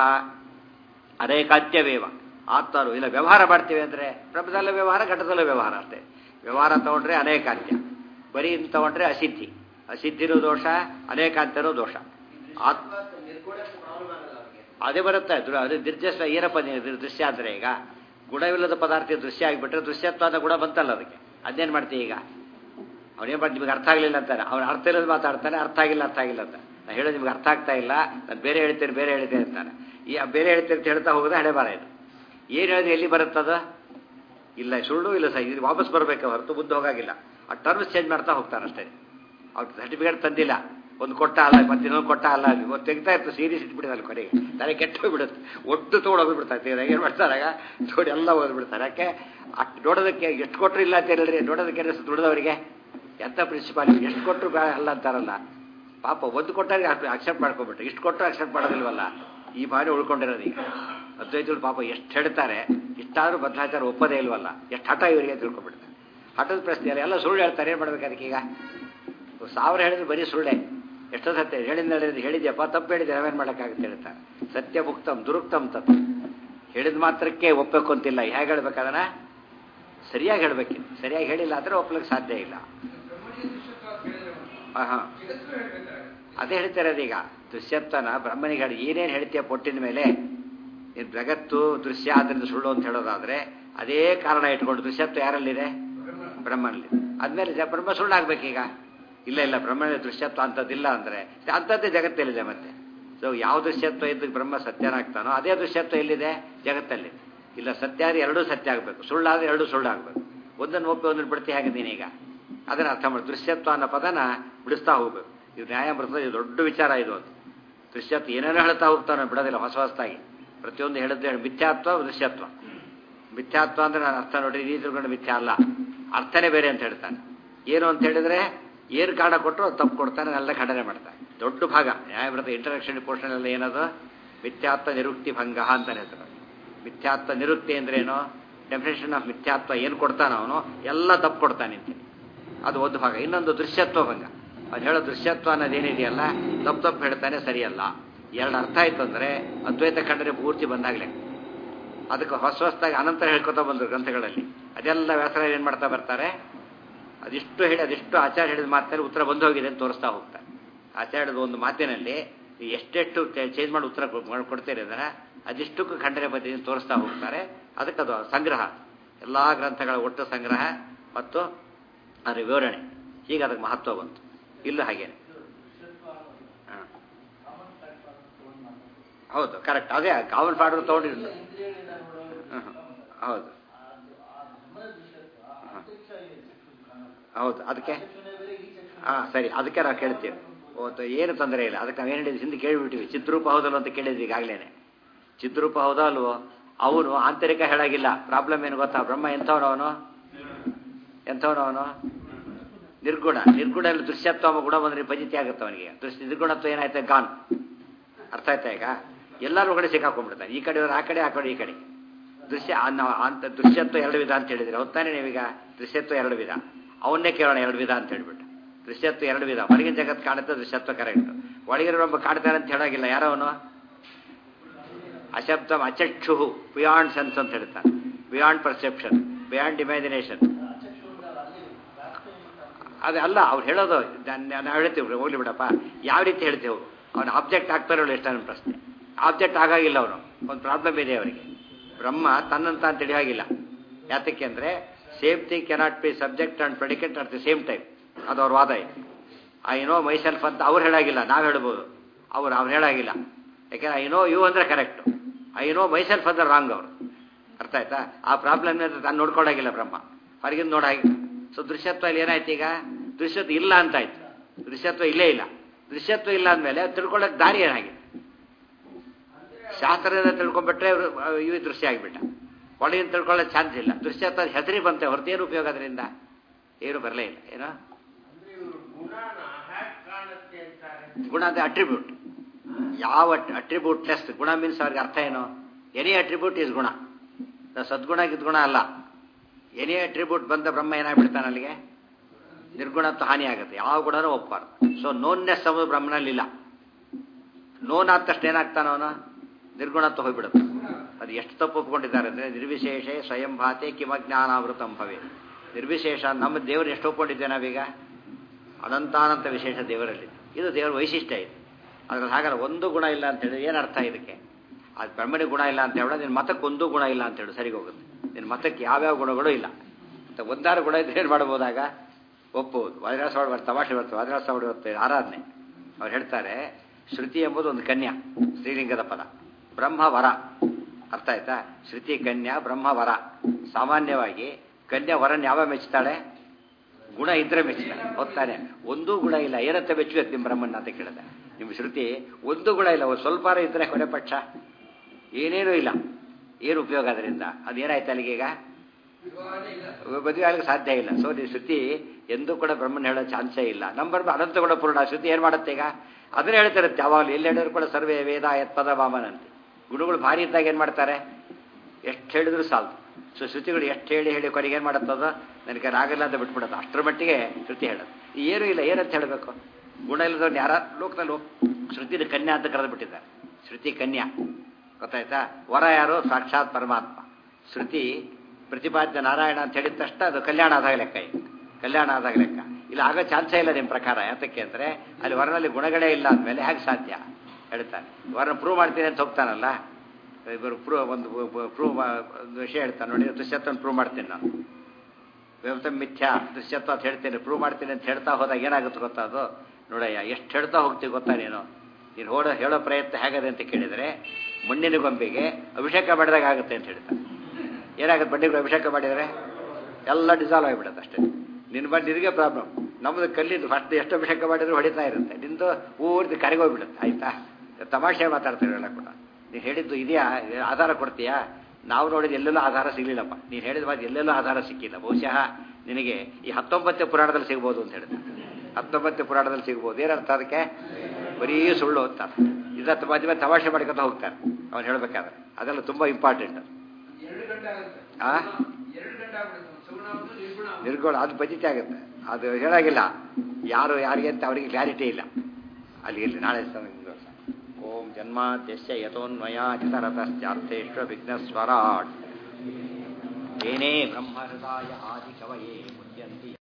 ಅನೇಕಾತ್ಯವೇವ ಆತ್ಮರು ಇಲ್ಲ ವ್ಯವಹಾರ ಮಾಡ್ತೀವಿ ಅಂದರೆ ಬ್ರಹ್ಮದಲ್ಲ ವ್ಯವಹಾರ ಘಟದಲ್ಲ ವ್ಯವಹಾರ ಅಷ್ಟೇ ವ್ಯವಹಾರ ತಗೊಂಡ್ರೆ ಅನೇಕಾಂತ್ಯ ಬರೀ ತಗೊಂಡ್ರೆ ಅಸಿದ್ಧಿ ಅಸಿದ್ಧಿನೂ ದೋಷ ಅನೇಕಾಂತನೂ ದೋಷ ಆತ್ಮ ನಿರ್ಗುಣಕ್ಕೆ ಪ್ರಾಬ್ಲಮ್ ಆಗಲ್ಲ ಅವ್ರಿಗೆ ಅದೇ ಬರುತ್ತೆ ದುರ- ಅದು ನಿರ್ಜಸ್ವ ಏನಪ್ಪ ನೀವು ಇದು ದೃಶ್ಯ ಅಂದರೆ ಈಗ ಗುಣವಿಲ್ಲದ ಪದಾರ್ಥ ದೃಶ್ಯ ಆಗಿಬಿಟ್ರೆ ದೃಶ್ಯತ್ವ ಅನ್ನೋ ಗುಣ ಬಂತಲ್ಲ ಅದಕ್ಕೆ ಅದೇನು ಮಾಡ್ತೀವಿ ಈಗ ಅವನೇನು ಮಾಡಿ ನಿಮಗೆ ಅರ್ಥ ಆಗಲಿಲ್ಲ ಅಂತಾನೆ ಅವ್ನು ಅರ್ಥ ಇಲ್ಲದ ಮಾತಾಡ್ತಾನೆ ಅರ್ಥ ಆಗಿಲ್ಲ ಅರ್ಥ ಆಗಿಲ್ಲ ಅಂತ ನಾನು ಹೇಳೋದು ನಿಮ್ಗೆ ಅರ್ಥ ಆಗ್ತಾ ಇಲ್ಲ ನಾನು ಬೇರೆ ಹೇಳ್ತೇನೆ ಬೇರೆ ಹೇಳ್ತೇನೆ ಅಂತಾನೆ ಈ ಬೇರೆ ಹೇಳ್ತೇನೆ ಅಂತ ಹೇಳ್ತಾ ಹೋಗೋದು ಹಣೆ ಬಾರ ಇದು ಏನು ಹೇಳಿದ್ರೆ ಎಲ್ಲಿ ಬರುತ್ತದ ಇಲ್ಲ ಸುಳ್ಳು ಇಲ್ಲ ಸಹ ಇದು ವಾಪಸ್ ಬರಬೇಕು ಹೊರತು ಮುಂದೆ ಹೋಗಾಗಿಲ್ಲ ಆ ಟರ್ಮ್ಸ್ ಚೇಂಜ್ ಮಾಡ್ತಾ ಹೋಗ್ತಾನೆ ಅಷ್ಟೇ ಅವ್ರು ಸರ್ಟಿಫಿಕೇಟ್ ತಂದಿಲ್ಲ ಒಂದು ಕೊಟ್ಟ ಅಲ್ಲ ಮತ್ತೆ ಇನ್ನೊಂದು ಕೊಟ್ಟ ಅಲ್ಲ ಅಲ್ಲಿ ಒಂದು ತೆಗ್ತಾ ಇತ್ತು ಸೀರಿಯಸ್ ಇಟ್ಬಿಟ್ಟಿದೆ ಅಲ್ಲಿ ಕೊನೆಗೆ ತಲೆ ಕೆಟ್ಟ ಹೋಗ್ಬಿಡುತ್ತೆ ಒಟ್ಟು ತೊಗೊಂಡೋಗ್ಬಿಡ್ತಾರೆ ಏನು ಮಾಡ್ತಾರೆ ಆಗ ನೋಡಿ ಎಲ್ಲ ಓದ್ಬಿಡ್ತಾರೆ ಯಾಕೆ ಅಷ್ಟು ನೋಡೋದಕ್ಕೆ ಎಷ್ಟು ಕೊಟ್ಟರು ಇಲ್ಲ ಅಂತ ಹೇಳಿದ್ರೆ ನೋಡೋದಕ್ಕೆ ಏನು ದುಡ್ದವರಿಗೆ ಎಂಥ ಪ್ರಿನ್ಸಿಪಾಲ್ ಎಷ್ಟು ಕೊಟ್ಟರು ಬೇ ಅಲ್ಲ ಅಂತಾರಲ್ಲ ಪಾಪ ಒಂದು ಕೊಟ್ಟಾಗ ಅಕ್ಸೆಪ್ಟ್ ಮಾಡ್ಕೊಬಿಟ್ರು ಇಷ್ಟು ಕೊಟ್ಟರು ಅಕ್ಸೆಪ್ಟ್ ಮಾಡೋದಿಲ್ವಲ್ಲ ಈ ಭಾರಿ ಉಳ್ಕೊಂಡಿರೋದು ಈಗ ಅದ್ವೈತಗಳು ಪಾಪ ಎಷ್ಟು ಹೇಳ್ತಾರೆ ಇಷ್ಟಾದ್ರೂ ಬದಲಾಚಾರ ಒಪ್ಪದೇ ಇಲ್ವಲ್ಲ ಎಷ್ಟು ಹಠ ಇವರಿಗೆ ತಿಳ್ಕೊಬಿಡ್ತಾರೆ ಹಠದ ಪ್ರಶ್ನೆ ಅಲ್ಲ ಎಲ್ಲ ಸುಳ್ಳು ಹೇಳ್ತಾರೆ ಏನು ಮಾಡ್ಬೇಕು ಅದಕ್ಕೆ ಈಗ ಸಾವಿರ ಹೇಳಿದ್ರೆ ಬರೀ ಸುಳ್ಳೆ ಎಷ್ಟೋ ಸತ್ಯ ಹೇಳಿದ ಹೇಳಿದ್ರೆ ಹೇಳಿದ್ಯಪ್ಪ ತಪ್ಪು ಹೇಳಿದ್ರೆ ನಾವೇನು ಮಾಡೋಕ್ಕಾಗುತ್ತೆ ಹೇಳ್ತಾರೆ ಸತ್ಯ ಮುಕ್ತಂ ದುರುಕ್ತಂ ತಪ್ಪು ಹೇಳಿದ ಮಾತ್ರಕ್ಕೆ ಒಪ್ಪಬೇಕು ಅಂತಿಲ್ಲ ಹೇಗೆ ಹೇಳ್ಬೇಕದನ್ನ ಸರಿಯಾಗಿ ಹೇಳ್ಬೇಕಿತ್ತು ಸರಿಯಾಗಿ ಹೇಳಿಲ್ಲ ಅಂದರೆ ಒಪ್ಪಲಿಕ್ಕೆ ಸಾಧ್ಯ ಇಲ್ಲ ಹಾಂ ಹಾಂ ಅದೇ ಹೇಳ್ತಾರೆ ಅದೀಗ ದೃಶ್ಯತ್ವನ ಬ್ರಹ್ಮನಿಗೆ ಹೇಳಿ ಏನೇನು ಹೇಳ್ತೀಯ ಪೊಟ್ಟಿನ ಮೇಲೆ ಇದು ಜಗತ್ತು ದೃಶ್ಯ ಅದರಿಂದ ಸುಳ್ಳು ಅಂತ ಹೇಳೋದಾದ್ರೆ ಅದೇ ಕಾರಣ ಇಟ್ಕೊಂಡು ದೃಶ್ಯತ್ವ ಯಾರಲ್ಲಿದೆ ಬ್ರಹ್ಮನಲ್ಲಿ ಆದ್ಮೇಲೆ ಜ- ಬ್ರಹ್ಮ ಸುಳ್ಳಾಗ್ಬೇಕೀಗ ಇಲ್ಲ ಇಲ್ಲ ಬ್ರಹ್ಮನ ದೃಶ್ಯತ್ವ ಅಂಥದ್ದಿಲ್ಲ ಅಂದರೆ ಅಂಥದ್ದೇ ಜಗತ್ತಲ್ಲಿದೆ ಮತ್ತೆ ಸೊ ಯಾವ ದೃಶ್ಯತ್ವ ಇದ್ದು ಬ್ರಹ್ಮ ಸತ್ಯನಾಗ್ತಾನೋ ಅದೇ ದೃಶ್ಯತ್ವ ಎಲ್ಲಿದೆ ಜಗತ್ತಲ್ಲಿ ಇಲ್ಲ ಸತ್ಯ ಆದರೆ ಎರಡೂ ಸತ್ಯ ಆಗಬೇಕು ಸುಳ್ಳಾದ್ರೆ ಎರಡೂ ಸುಳ್ಳಾಗಬೇಕು ಒಂದನ್ನು ಒಪ್ಪಿ ಒಂದನ್ನು ಬಿಡ್ತಿ ಹಾಗೆ ನೀನೀಗ ಅದನ್ನು ಅರ್ಥ ಮಾಡಿ ದೃಶ್ಯತ್ವ ಅನ್ನೋ ಪದನ ಬಿಡಿಸ್ತಾ ಹೋಗ್ಬೇಕು ಇದು ನ್ಯಾಯಾಮೃತ ಇದು ದೊಡ್ಡ ವಿಚಾರ ಇದು ಅದು ದೃಶ್ಯತ್ವ ಏನೇನೋ ಹೇಳ್ತಾ ಹೋಗ್ತಾನೆ ಬಿಡೋದಿಲ್ಲ ಹೊಸ ಹೊಸದಾಗಿ ಪ್ರತಿಯೊಂದು ಹೇಳಿದ್ದೆ ಮಿಥ್ಯಾತ್ವ ದೃಶ್ಯತ್ವ ಮಿಥ್ಯಾತ್ವ ಅಂದ್ರೆ ನಾನು ಅರ್ಥ ನೋಡಿ ಈ ತಿಳ್ಕೊಂಡು ಮಿಥ್ಯ ಅಲ್ಲ ಅರ್ಥನೇ ಬೇರೆ ಅಂತ ಹೇಳ್ತಾನೆ ಏನು ಅಂತ ಹೇಳಿದ್ರೆ ಏನು ಕಾರಣ ಕೊಟ್ಟರು ಅದು ತಪ್ಪು ಕೊಡ್ತಾನೆ ಎಲ್ಲ ಖಂಡನೆ ಮಾಡ್ತಾನೆ ದೊಡ್ಡ ಭಾಗ ನ್ಯಾಯಮೃತ ಇಂಟರಾಕ್ಷನ್ ಪೋರ್ಷನ್ ಎಲ್ಲ ಏನದು ಮಿಥ್ಯಾತ್ವ ನಿರುಕ್ತಿ ಭಂಗ ಅಂತಾನೆ ಹೇಳ್ತಾರೆ ಮಿಥ್ಯಾತ್ವ ನಿರುಕ್ತಿ ಅಂದ್ರೇನು ಡೆಫಿನೇಷನ್ ಆಫ್ ಮಿಥ್ಯಾತ್ವ ಏನು ಕೊಡ್ತಾನೆ ಅವನು ಎಲ್ಲ ತಪ್ಪು ಕೊಡ್ತಾನೆ ಅಂತೀನಿ ಅದು ಒಂದು ಭಾಗ ಇನ್ನೊಂದು ದೃಶ್ಯತ್ವ ಭಂಗ ಅದು ಹೇಳೋ ದೃಶ್ಯತ್ವ ಅನ್ನೋದೇನಿದೆಯಲ್ಲ ತಪ್ಪು ತಪ್ಪು ಹೇಳ್ತಾನೆ ಸರಿಯಲ್ಲ ಎರಡು ಅರ್ಥ ಆಯ್ತು ಅಂದರೆ ಅದ್ವೈತ ಕಂಡರೆ ಪೂರ್ತಿ ಬಂದಾಗಲೇ ಅದಕ್ಕೆ ಹೊಸ ಹೊಸದಾಗಿ ಅನಂತರ ಹೇಳ್ಕೊತಾ ಬಂದರು ಗ್ರಂಥಗಳಲ್ಲಿ ಅದೆಲ್ಲ ವ್ಯಾಸರ ಏನು ಮಾಡ್ತಾ ಬರ್ತಾರೆ ಅದಿಷ್ಟು ಹೇಳಿ ಅದಿಷ್ಟು ಆಚಾರ್ಯ ಹೇಳಿದ ಮಾತಿನಲ್ಲಿ ಉತ್ತರ ಬಂದು ಹೋಗಿದೆ ಅಂತ ತೋರಿಸ್ತಾ ಹೋಗ್ತಾರೆ ಆಚಾರ್ಯದ ಒಂದು ಮಾತಿನಲ್ಲಿ ಈ ಎಷ್ಟೆಷ್ಟು ಚೇಂಜ್ ಮಾಡಿ ಉತ್ತರ ಕೊಡ್- ಕೊಡ್ತೀರಿ ಅಂದರೆ ಅದಿಷ್ಟಕ್ಕೂ ಖಂಡನೆ ಪದ್ಧತಿಯನ್ನು ತೋರಿಸ್ತಾ ಹೋಗ್ತಾರೆ ಅದಕ್ಕೆ ಅದು ಸಂಗ್ರಹ ಎಲ್ಲ ಗ್ರಂಥಗಳ ಒಟ್ಟು ಸಂಗ್ರಹ ಮತ್ತು ಅದರ ವಿವರಣೆ ಹೀಗೆ ಅದಕ್ಕೆ ಮಹತ್ವ ಬಂತು ಇಲ್ಲೂ ಹಾಗೇನೆ ಹ. ಹೌದು ಕರೆಕ್ಟ್ ಅದೇ ಕಾವಲ್ ಪಾಡ್ರು ತೊಗೊಂಡಿದ್ದು ಹ್ಮ್. ಹೌದು ಹೌದು ಅದಕ್ಕೆ ಹಾಂ ಸರಿ ಅದಕ್ಕೆ ನಾವು ಕೇಳ್ತೀವಿ ಓತು ಏನು ತೊಂದರೆ ಇಲ್ಲ ಅದಕ್ಕೆ ನಾವೇನು ಹೇಳಿದ್ವಿ ಹಿಂದೆ ಕೇಳಿಬಿಟ್ಟಿವಿ ಚಿತ್ರೂಪ ಹೌದಲ್ಲ ಅಂತ ಕೇಳಿದ್ವಿ ಈಗಾಗಲೇ ಚಿತ್ರೂಪ ಹೌದಾ ಅಲ್ವೋ ಅವನು ಆಂತರಿಕ ಹೇಳಾಗಿಲ್ಲ ಪ್ರಾಬ್ಲಮ್ ಏನು ಗೊತ್ತಾ ಬ್ರಹ್ಮ ಎಂಥವನು ಅವನು ಎಂಥವನು ಅವನು ನಿರ್ಗುಣ ನಿರ್ಗುಣ ದೃಶ್ಯತ್ವ ಗುಣ ಬಂದ್ರೆ ಭಜಿತಿ ಆಗುತ್ತೆ ಅವನಿಗೆ ದೃಶ್ಯ ನಿರ್ಗುಣತ್ವ ಏನಾಯ್ತು ಗಾನ್ ಅರ್ಥ ಆಯ್ತಾ ಈಗ ಎಲ್ಲರೂ ಕಡೆ ಸಿಕ್ಕಾಕೊಂಡ್ಬಿಡ್ತಾನೆ ಈ ಕಡೆ ಆ ಕಡೆ ಆ ಕಡೆ ಈ ಕಡೆ ದೃಶ್ಯ ಆ- ನಾವು ಅಂತ ದೃಶ್ಯತ್ವ ಎರಡು ವಿಧ ಅಂತ ಹೇಳಿದ್ರೆ ಹೊತ್ತಾನೆ ನೀವೀಗ ದೃಶ್ಯತ್ವ ಎರಡು ವಿಧ ಅವನ್ನೇ ಕೇಳೋಣ ಎರಡು ವಿಧ ಅಂತ ಹೇಳ್ಬಿಟ್ಟು ದೃಶ್ಯತ್ವ ಎರಡು ವಿಧ ಹೊರಗಿನ ಜಗತ್ತು ಕಾಣುತ್ತೆ ದೃಶ್ಯತ್ವ ಕರೆಕ್ಟ್ ಒಳಗಿರೋ ಒಬ್ಬ ಕಾಣ್ತಾನೆ ಅಂತ ಹೇಳೋಗಿಲ್ಲ ಯಾರವನು ಅಶಬ್ದಂ ಅಚಕ್ಷು ಬಿಯಾಂಡ್ ಸೆನ್ಸ್ ಅಂತ ಹೇಳ್ತಾನೆ ಬಿಯಾಂಡ್ ಪರ್ಸೆಪ್ಷನ್ ಬಿಯಾಂಡ್ ಇಮ್ಯಾಜಿನೇಷನ್ ಅದು ಅಲ್ಲ ಅವ್ರು ಹೇಳೋದು ನಾವು ಹೇಳ್ತೀವಿ ಹೋಗ್ಲಿ ಬಿಡಪ್ಪ ಯಾವ ರೀತಿ ಹೇಳ್ತೇವೆ ಅವನು ಆಬ್ಜೆಕ್ಟ್ ಆಗ್ತಾರೋ ಎಷ್ಟು ನನ್ನ ಪ್ರಶ್ನೆ ಆಬ್ಜೆಕ್ಟ್ ಆಗಾಗಿಲ್ಲ ಅವನು ಒಂದು ಪ್ರಾಬ್ಲಮ್ ಇದೆ ಅವರಿಗೆ ಬ್ರಹ್ಮ ತನ್ನಂತ ಅಂತ ತಿಳಿಯಾಗಿಲ್ಲ ಯಾತಕ್ಕೆ ಅಂದರೆ same thing cannot be subject and predicate at the same time ಅದು ಅವ್ರ ವಾದ ಇದೆ ಐ ನೋ ಮೈಸೆಲ್ಫ್ ಅಂತ ಅವ್ರು ಹೇಳಾಗಿಲ್ಲ ನಾವು ಹೇಳ್ಬೋದು ಅವ್ರು ಅವ್ರು ಹೇಳಾಗಿಲ್ಲ ಯಾಕೆಂದ್ರೆ ಐ ನೋ ಯು ಅಂದರೆ ಕರೆಕ್ಟು ಐ ನೋ ಮೈಸೆಲ್ಫ್ ಅಂದ್ರೆ ರಾಂಗ್ ಅವರು ಅರ್ಥ ಆಯ್ತಾ ಆ ಪ್ರಾಬ್ಲಮ್ ತಾನು ನೋಡ್ಕೊಳ್ಳಾಗಿಲ್ಲ ಬ್ರಹ್ಮ ಹೊರಗಿಂದ ನೋಡಾಗಿಲ್ಲ ಸೊ ದೃಶ್ಯತ್ವ ಇಲ್ಲಿ ಏನಾಯ್ತು ಈಗ ದೃಶ್ಯತ್ವ ಇಲ್ಲ ಅಂತ ಆಯ್ತು ದೃಶ್ಯತ್ವ ಇಲ್ಲೇ ಇಲ್ಲ ದೃಶ್ಯತ್ವ ಇಲ್ಲ ಅಂದಮೇಲೆ ತಿಳ್ಕೊಳ್ಳೋಕೆ ದಾರಿ ಏನಾಗಿದೆ ಶಾಸ್ತ್ರದಿಂದ ತಿಳ್ಕೊಂಡ್ಬಿಟ್ರೆ ಇವ್ರು, ಆ, ಇವು ದೃಶ್ಯ ಆಗಿಬಿಟ್ಟ ಒಳಗಿನ ತಿಳ್ಕೊಳ್ಳೋ ಚಾನ್ಸ್ ಇಲ್ಲ ದೃಶ್ಯತ್ವ ಹೆಸರಿ ಬಂತೆ ಹೊರತು ಏನು ಉಪಯೋಗ ಅದರಿಂದ ಏನು ಬರಲೇ ಇಲ್ಲ ಏನೋ ಗುಣ ಅಂದರೆ ಅಟ್ರಿಬ್ಯೂಟ್ ಯಾವ ಅಟ್ರಿಬ್ಯೂಟ್ ಲೆಸ್ ಗುಣ ಮೀನ್ಸ್ ಅವ್ರಿಗೆ ಅರ್ಥ ಏನು ಎನಿ ಅಟ್ರಿಬ್ಯೂಟ್ ಈಸ್ ಗುಣ ಸದ್ಗುಣ ಗಿದ್ಗುಣ ಅಲ್ಲ ಎನಿ ಅಟ್ರಿಬ್ಯೂಟ್ ಬಂದ ಬ್ರಹ್ಮ ಏನಾಗ್ಬಿಡ್ತಾನೆ ಅಲ್ಲಿಗೆ ನಿರ್ಗುಣತ್ವ ಹಾನಿ ಆಗುತ್ತೆ ಯಾವ ಗುಣನೂ ಒಪ್ಪಬಾರ್ದು ಸೊ ನೋನ್ನೆಸ್ ಅನ್ನೋದು ಬ್ರಹ್ಮನಲ್ಲಿಲ್ಲ ನೋನ್ ಆದ ತಕ್ಷಣ ಏನಾಗ್ತಾನ ಅವನು ನಿರ್ಗುಣತ್ವ ಹೋಗ್ಬಿಡುತ್ತೆ ಅದು ಎಷ್ಟು ತಪ್ಪು ಒಪ್ಕೊಂಡಿದ್ದಾರೆ ಅಂದರೆ ನಿರ್ವಿಶೇಷ ಸ್ವಯಂ ಭಾತೆ ಕಿಮಜ್ಞಾನಾವೃತಂ ಭವೆ ನಿರ್ವಿಶೇಷ ನಮ್ಮ ದೇವರು ಎಷ್ಟು ಒಪ್ಕೊಂಡಿದ್ದೆ ನಾವೀಗ ಅನಂತಾನಂತ ವಿಶೇಷ ದೇವರಲ್ಲಿ ಇದು ದೇವರ ವೈಶಿಷ್ಟ್ಯ ಇದೆ ಅದ್ರಲ್ಲಿ ಹಾಗಲ್ಲ ಒಂದು ಗುಣ ಇಲ್ಲ ಅಂತ ಹೇಳಿ ಏನು ಅರ್ಥ ಇದಕ್ಕೆ ಅದು ಬ್ರಹ್ಮನಿಗೆ ಗುಣ ಇಲ್ಲ ಅಂತ ಹೇಳೋದು ನಿನ್ನ ಮತಕ್ಕೆ ಒಂದು ಗುಣ ಇಲ್ಲ ಅಂತ ಹೇಳಿ ಸರಿಗೆ ಹೋಗುತ್ತೆ ನಿನ್ನ ಮತಕ್ಕೆ ಯಾವ್ಯಾವ ಗುಣಗಳು ಇಲ್ಲ ಅಂತ ಒಂದಾರು ಗುಣ ಇದ್ರೆ ಏನು ಮಾಡ್ಬೋದಾಗ ಒಪ್ಪುವುದು ವಜ್ರಾಸ ಮಾಡಿ ತಮಾಷೆ ಬರ್ತವೆ ವಜ್ರಾಸ ಮಾಡಿ ಬರ್ತದೆ ಆರಾಧನೆ ಅವ್ರು ಹೇಳ್ತಾರೆ ಶ್ರುತಿ ಎಂಬುದು ಒಂದು ಕನ್ಯಾ ಸ್ತ್ರೀಲಿಂಗದ ಪದ ಬ್ರಹ್ಮ ವರ ಅರ್ಥ ಆಯ್ತಾ ಶ್ರುತಿ ಕನ್ಯಾ ಬ್ರಹ್ಮ ವರ ಸಾಮಾನ್ಯವಾಗಿ ಕನ್ಯಾ ವರನ್ ಯಾವ ಮೆಚ್ಚುತ್ತಾಳೆ ಗುಣ ಇದ್ರೆ ಮೆಚ್ಚುತ್ತಾಳೆ ಹೋಗ್ತಾನೆ ಒಂದೂ ಗುಣ ಇಲ್ಲ ಏನಂತ ಮೆಚ್ಚಬೇಕು ನಿಮ್ಮ ಬ್ರಹ್ಮಣ್ಣ ಅಂತ ಕೇಳಿದೆ ನಿಮ್ಮ ಶ್ರುತಿ ಒಂದು ಗುಣ ಇಲ್ಲ ಒಂದು ಸ್ವಲ್ಪ ಇದ್ರೆ ಕೊನೆ ಪಕ್ಷ ಏನೇನೂ ಇಲ್ಲ ಏನು ಉಪಯೋಗ ಅದರಿಂದ ಅದೇನಾಯ್ತು ಅಲ್ಲಿಗೆ ಈಗ ಮದುವೆ ಆಗಲಿಕ್ಕೆ ಸಾಧ್ಯ ಇಲ್ಲ ಸೊ ನೀವು ಶ್ರುತಿ ಎಂದೂ ಕೂಡ ಬ್ರಹ್ಮನ್ ಹೇಳೋ ಚಾನ್ಸೇ ಇಲ್ಲ ನಂಬರ್ ಅನಂತ ಗುಣ ಪೂರ್ಣ ಶ್ರುತಿ ಏನು ಮಾಡುತ್ತೆ ಈಗ ಅದನ್ನೇ ಹೇಳ್ತಿರುತ್ತೆ ಯಾವಾಗಲೂ ಎಲ್ಲಿ ಹೇಳಿದ್ರು ಕೂಡ ಸರ್ವೇ ವೇದ ಯತ್ಪದ ವಾಮನಂತೆ ಗುಣಗಳು ಭಾರಿ ಇದ್ದಾಗ ಏನು ಮಾಡ್ತಾರೆ ಎಷ್ಟು ಹೇಳಿದ್ರು ಸಾಲ್ದು ಸೊ ಶ್ರುತಿಗಳು ಎಷ್ಟು ಹೇಳಿ ಹೇಳಿ ಕೊನೆಗೆ ಏನು ಮಾಡುತ್ತದ ನನಗೆ ಆಗಲ್ಲ ಅಂತ ಬಿಟ್ಬಿಡುತ್ತೆ ಅಷ್ಟರ ಮಟ್ಟಿಗೆ ಶ್ರುತಿ ಹೇಳೋದು ಏನೂ ಇಲ್ಲ ಏನಂತ ಹೇಳಬೇಕು ಗುಣ ಇಲ್ಲದವ್ರು ಯಾರ ಲೋಕದಲ್ಲಿ ಹೋಗ್- ಶ್ರುತಿನ ಕನ್ಯಾ ಅಂತ ಕರೆದು ಬಿಟ್ಟಿದ್ದಾರೆ ಶ್ರುತಿ ಕನ್ಯಾ ಗೊತ್ತಾಯ್ತಾ ವರ ಯಾರು ಸಾಕ್ಷಾತ್ ಪರಮಾತ್ಮ ಶ್ರುತಿ ಪ್ರತಿಪಾದ್ಯ ನಾರಾಯಣ ಅಂತ ಹೇಳಿದ ತಕ್ಷಣ ಅದು ಕಲ್ಯಾಣ ಆದಾಗ ಲೆಕ್ಕ ಈಗ ಕಲ್ಯಾಣ ಆದಾಗ ಲೆಕ್ಕ ಇಲ್ಲ ಆಗ ಚಾನ್ಸೇ ಇಲ್ಲ ನಿಮ್ಮ ಪ್ರಕಾರ ಯಾತಕ್ಕೆ ಅಂದರೆ ಅಲ್ಲಿ ವರನಲ್ಲಿ ಗುಣಗಳೇ ಇಲ್ಲ ಅಂದಮೇಲೆ ಹೇಗೆ ಸಾಧ್ಯ ಹೇಳ್ತಾನೆ ವರನ ಪ್ರೂವ್ ಮಾಡ್ತೀನಿ ಅಂತ ಹೋಗ್ತಾನಲ್ಲ ಇಬ್ಬರು ಪ್ರೂವ್ ಒಂದು ಪ್ರೂವ್ ಒಂದು ವಿಷಯ ಹೇಳ್ತಾನೆ ನೋಡಿ ದೃಶ್ಯತ್ವನ ಪ್ರೂವ್ ಮಾಡ್ತೀನಿ ನಾನು ವ್ಯವತ ಮಿಥ್ಯಾ ದೃಶ್ಯತ್ವ ಅಂತ ಹೇಳ್ತೇನೆ ಪ್ರೂವ್ ಮಾಡ್ತೀನಿ ಅಂತ ಹೇಳ್ತಾ ಹೋದಾಗ ಏನಾಗುತ್ತೆ ಗೊತ್ತಾ ಅದು ನೋಡಯ್ಯ ಎಷ್ಟು ಹೇಳ್ತಾ ಹೋಗ್ತೀವಿ ಗೊತ್ತಾ ನೀನು ನೀನು ಹೋಡೋ ಹೇಳೋ ಪ್ರಯತ್ನ ಹೇಗದೆ ಅಂತ ಕೇಳಿದರೆ ಮಣ್ಣಿನ ಗೊಂಬೆಗೆ ಅಭಿಷೇಕ ಮಾಡಿದಾಗ ಆಗುತ್ತೆ ಅಂತ ಹೇಳ್ತಾನೆ ಏನಾಗುತ್ತೆ ಬಡ್ಡಿಗೆ ಅಭಿಷೇಕ ಮಾಡಿದರೆ ಎಲ್ಲ ಡಿಸಾಲ್ವ್ ಆಗಿಬಿಡುತ್ತೆ ಅಷ್ಟೇ ನಿನ್ನ ಬಂದು ನಿನಗೆ ಪ್ರಾಬ್ಲಮ್ ನಮ್ಮದು ಕಲ್ಲಿದ್ದು ಫಸ್ಟ್ ಎಷ್ಟು ಅಭಿಷೇಕ ಮಾಡಿದ್ರು ಹೊಡಿತಾ ಇರುತ್ತೆ ನಿಂದು ಪೂರ್ತಿ ಕರಗೋಗ್ಬಿಡುತ್ತೆ ಆಯ್ತಾ ತಮಾಷೆ ಮಾತಾಡ್ತಾರೆ ಎಲ್ಲ ಕೂಡ ನೀನು ಹೇಳಿದ್ದು ಇದೆಯಾ ಆಧಾರ ಕೊಡ್ತೀಯಾ ನಾವು ನೋಡಿದ ಎಲ್ಲೆಲ್ಲೂ ಆಧಾರ ಸಿಗಲಿಲ್ಲಪ್ಪ ನೀನು ಹೇಳಿದ ಮಾತು ಎಲ್ಲೆಲ್ಲೂ ಆಧಾರ ಸಿಕ್ಕಿಲ್ಲ ಬಹುಶಃ ನಿನಗೆ ಈ ಹತ್ತೊಂಬತ್ತನೇ ಪುರಾಣದಲ್ಲಿ ಸಿಗ್ಬೋದು ಅಂತ ಹೇಳಿದ ಹತ್ತೊಂಬತ್ತನೇ ಪುರಾಣದಲ್ಲಿ ಸಿಗ್ಬೋದು ಏನರ್ಥ ಅದಕ್ಕೆ ಬರೀ ಸುಳ್ಳು ಅಂತ ಇದತ್ತು ಮಧ್ಯೆ ಮಧ್ಯೆ ತಮಾಷೆ ಮಾಡ್ಕೊತ ಹೋಗ್ತಾರೆ ಅವ್ನು ಹೇಳ್ಬೇಕಾದ್ರೆ ಅದೆಲ್ಲ ತುಂಬ ಇಂಪಾರ್ಟೆಂಟ್ ಎರಡು ಗಂಟೆ ಆಗುತ್ತೆ ಆ ಎರಡು ಗಂಟೆ ಆಗ್ಬಿಡುತ್ತೆ ಸಗುಣ ಒಂದು ನಿರ್ಗುಣ ಒಂದು. ನಿರ್ಗೋಳ ಅದು ಬಜಿತಿ ಆಗುತ್ತೆ ಅದು ಹೇಳಾಗಿಲ್ಲ ಯಾರು ಯಾರಿಗೆ ಅಂತ ಅವರಿಗೆ ಕ್ಲಾರಿಟಿ ಇಲ್ಲ ಅಲ್ಲಿ ಇಲ್ಲಿ ನಾಳೆ ಸ- ದಿವಸ ಓಂ ಜನ್ಮಾದ್ಯಸ್ಯ ಯಥೋನ್ಮಯಾಚಿತರತಶ್ಚಾರ್ಥೇಶ್ವ ವಿಘ್ನಸ್ವರಾಟ್ ಏನೇ ಬ್ರಹ್ಮಹೃದಾಯ ಆದಿ ಕವಯೇ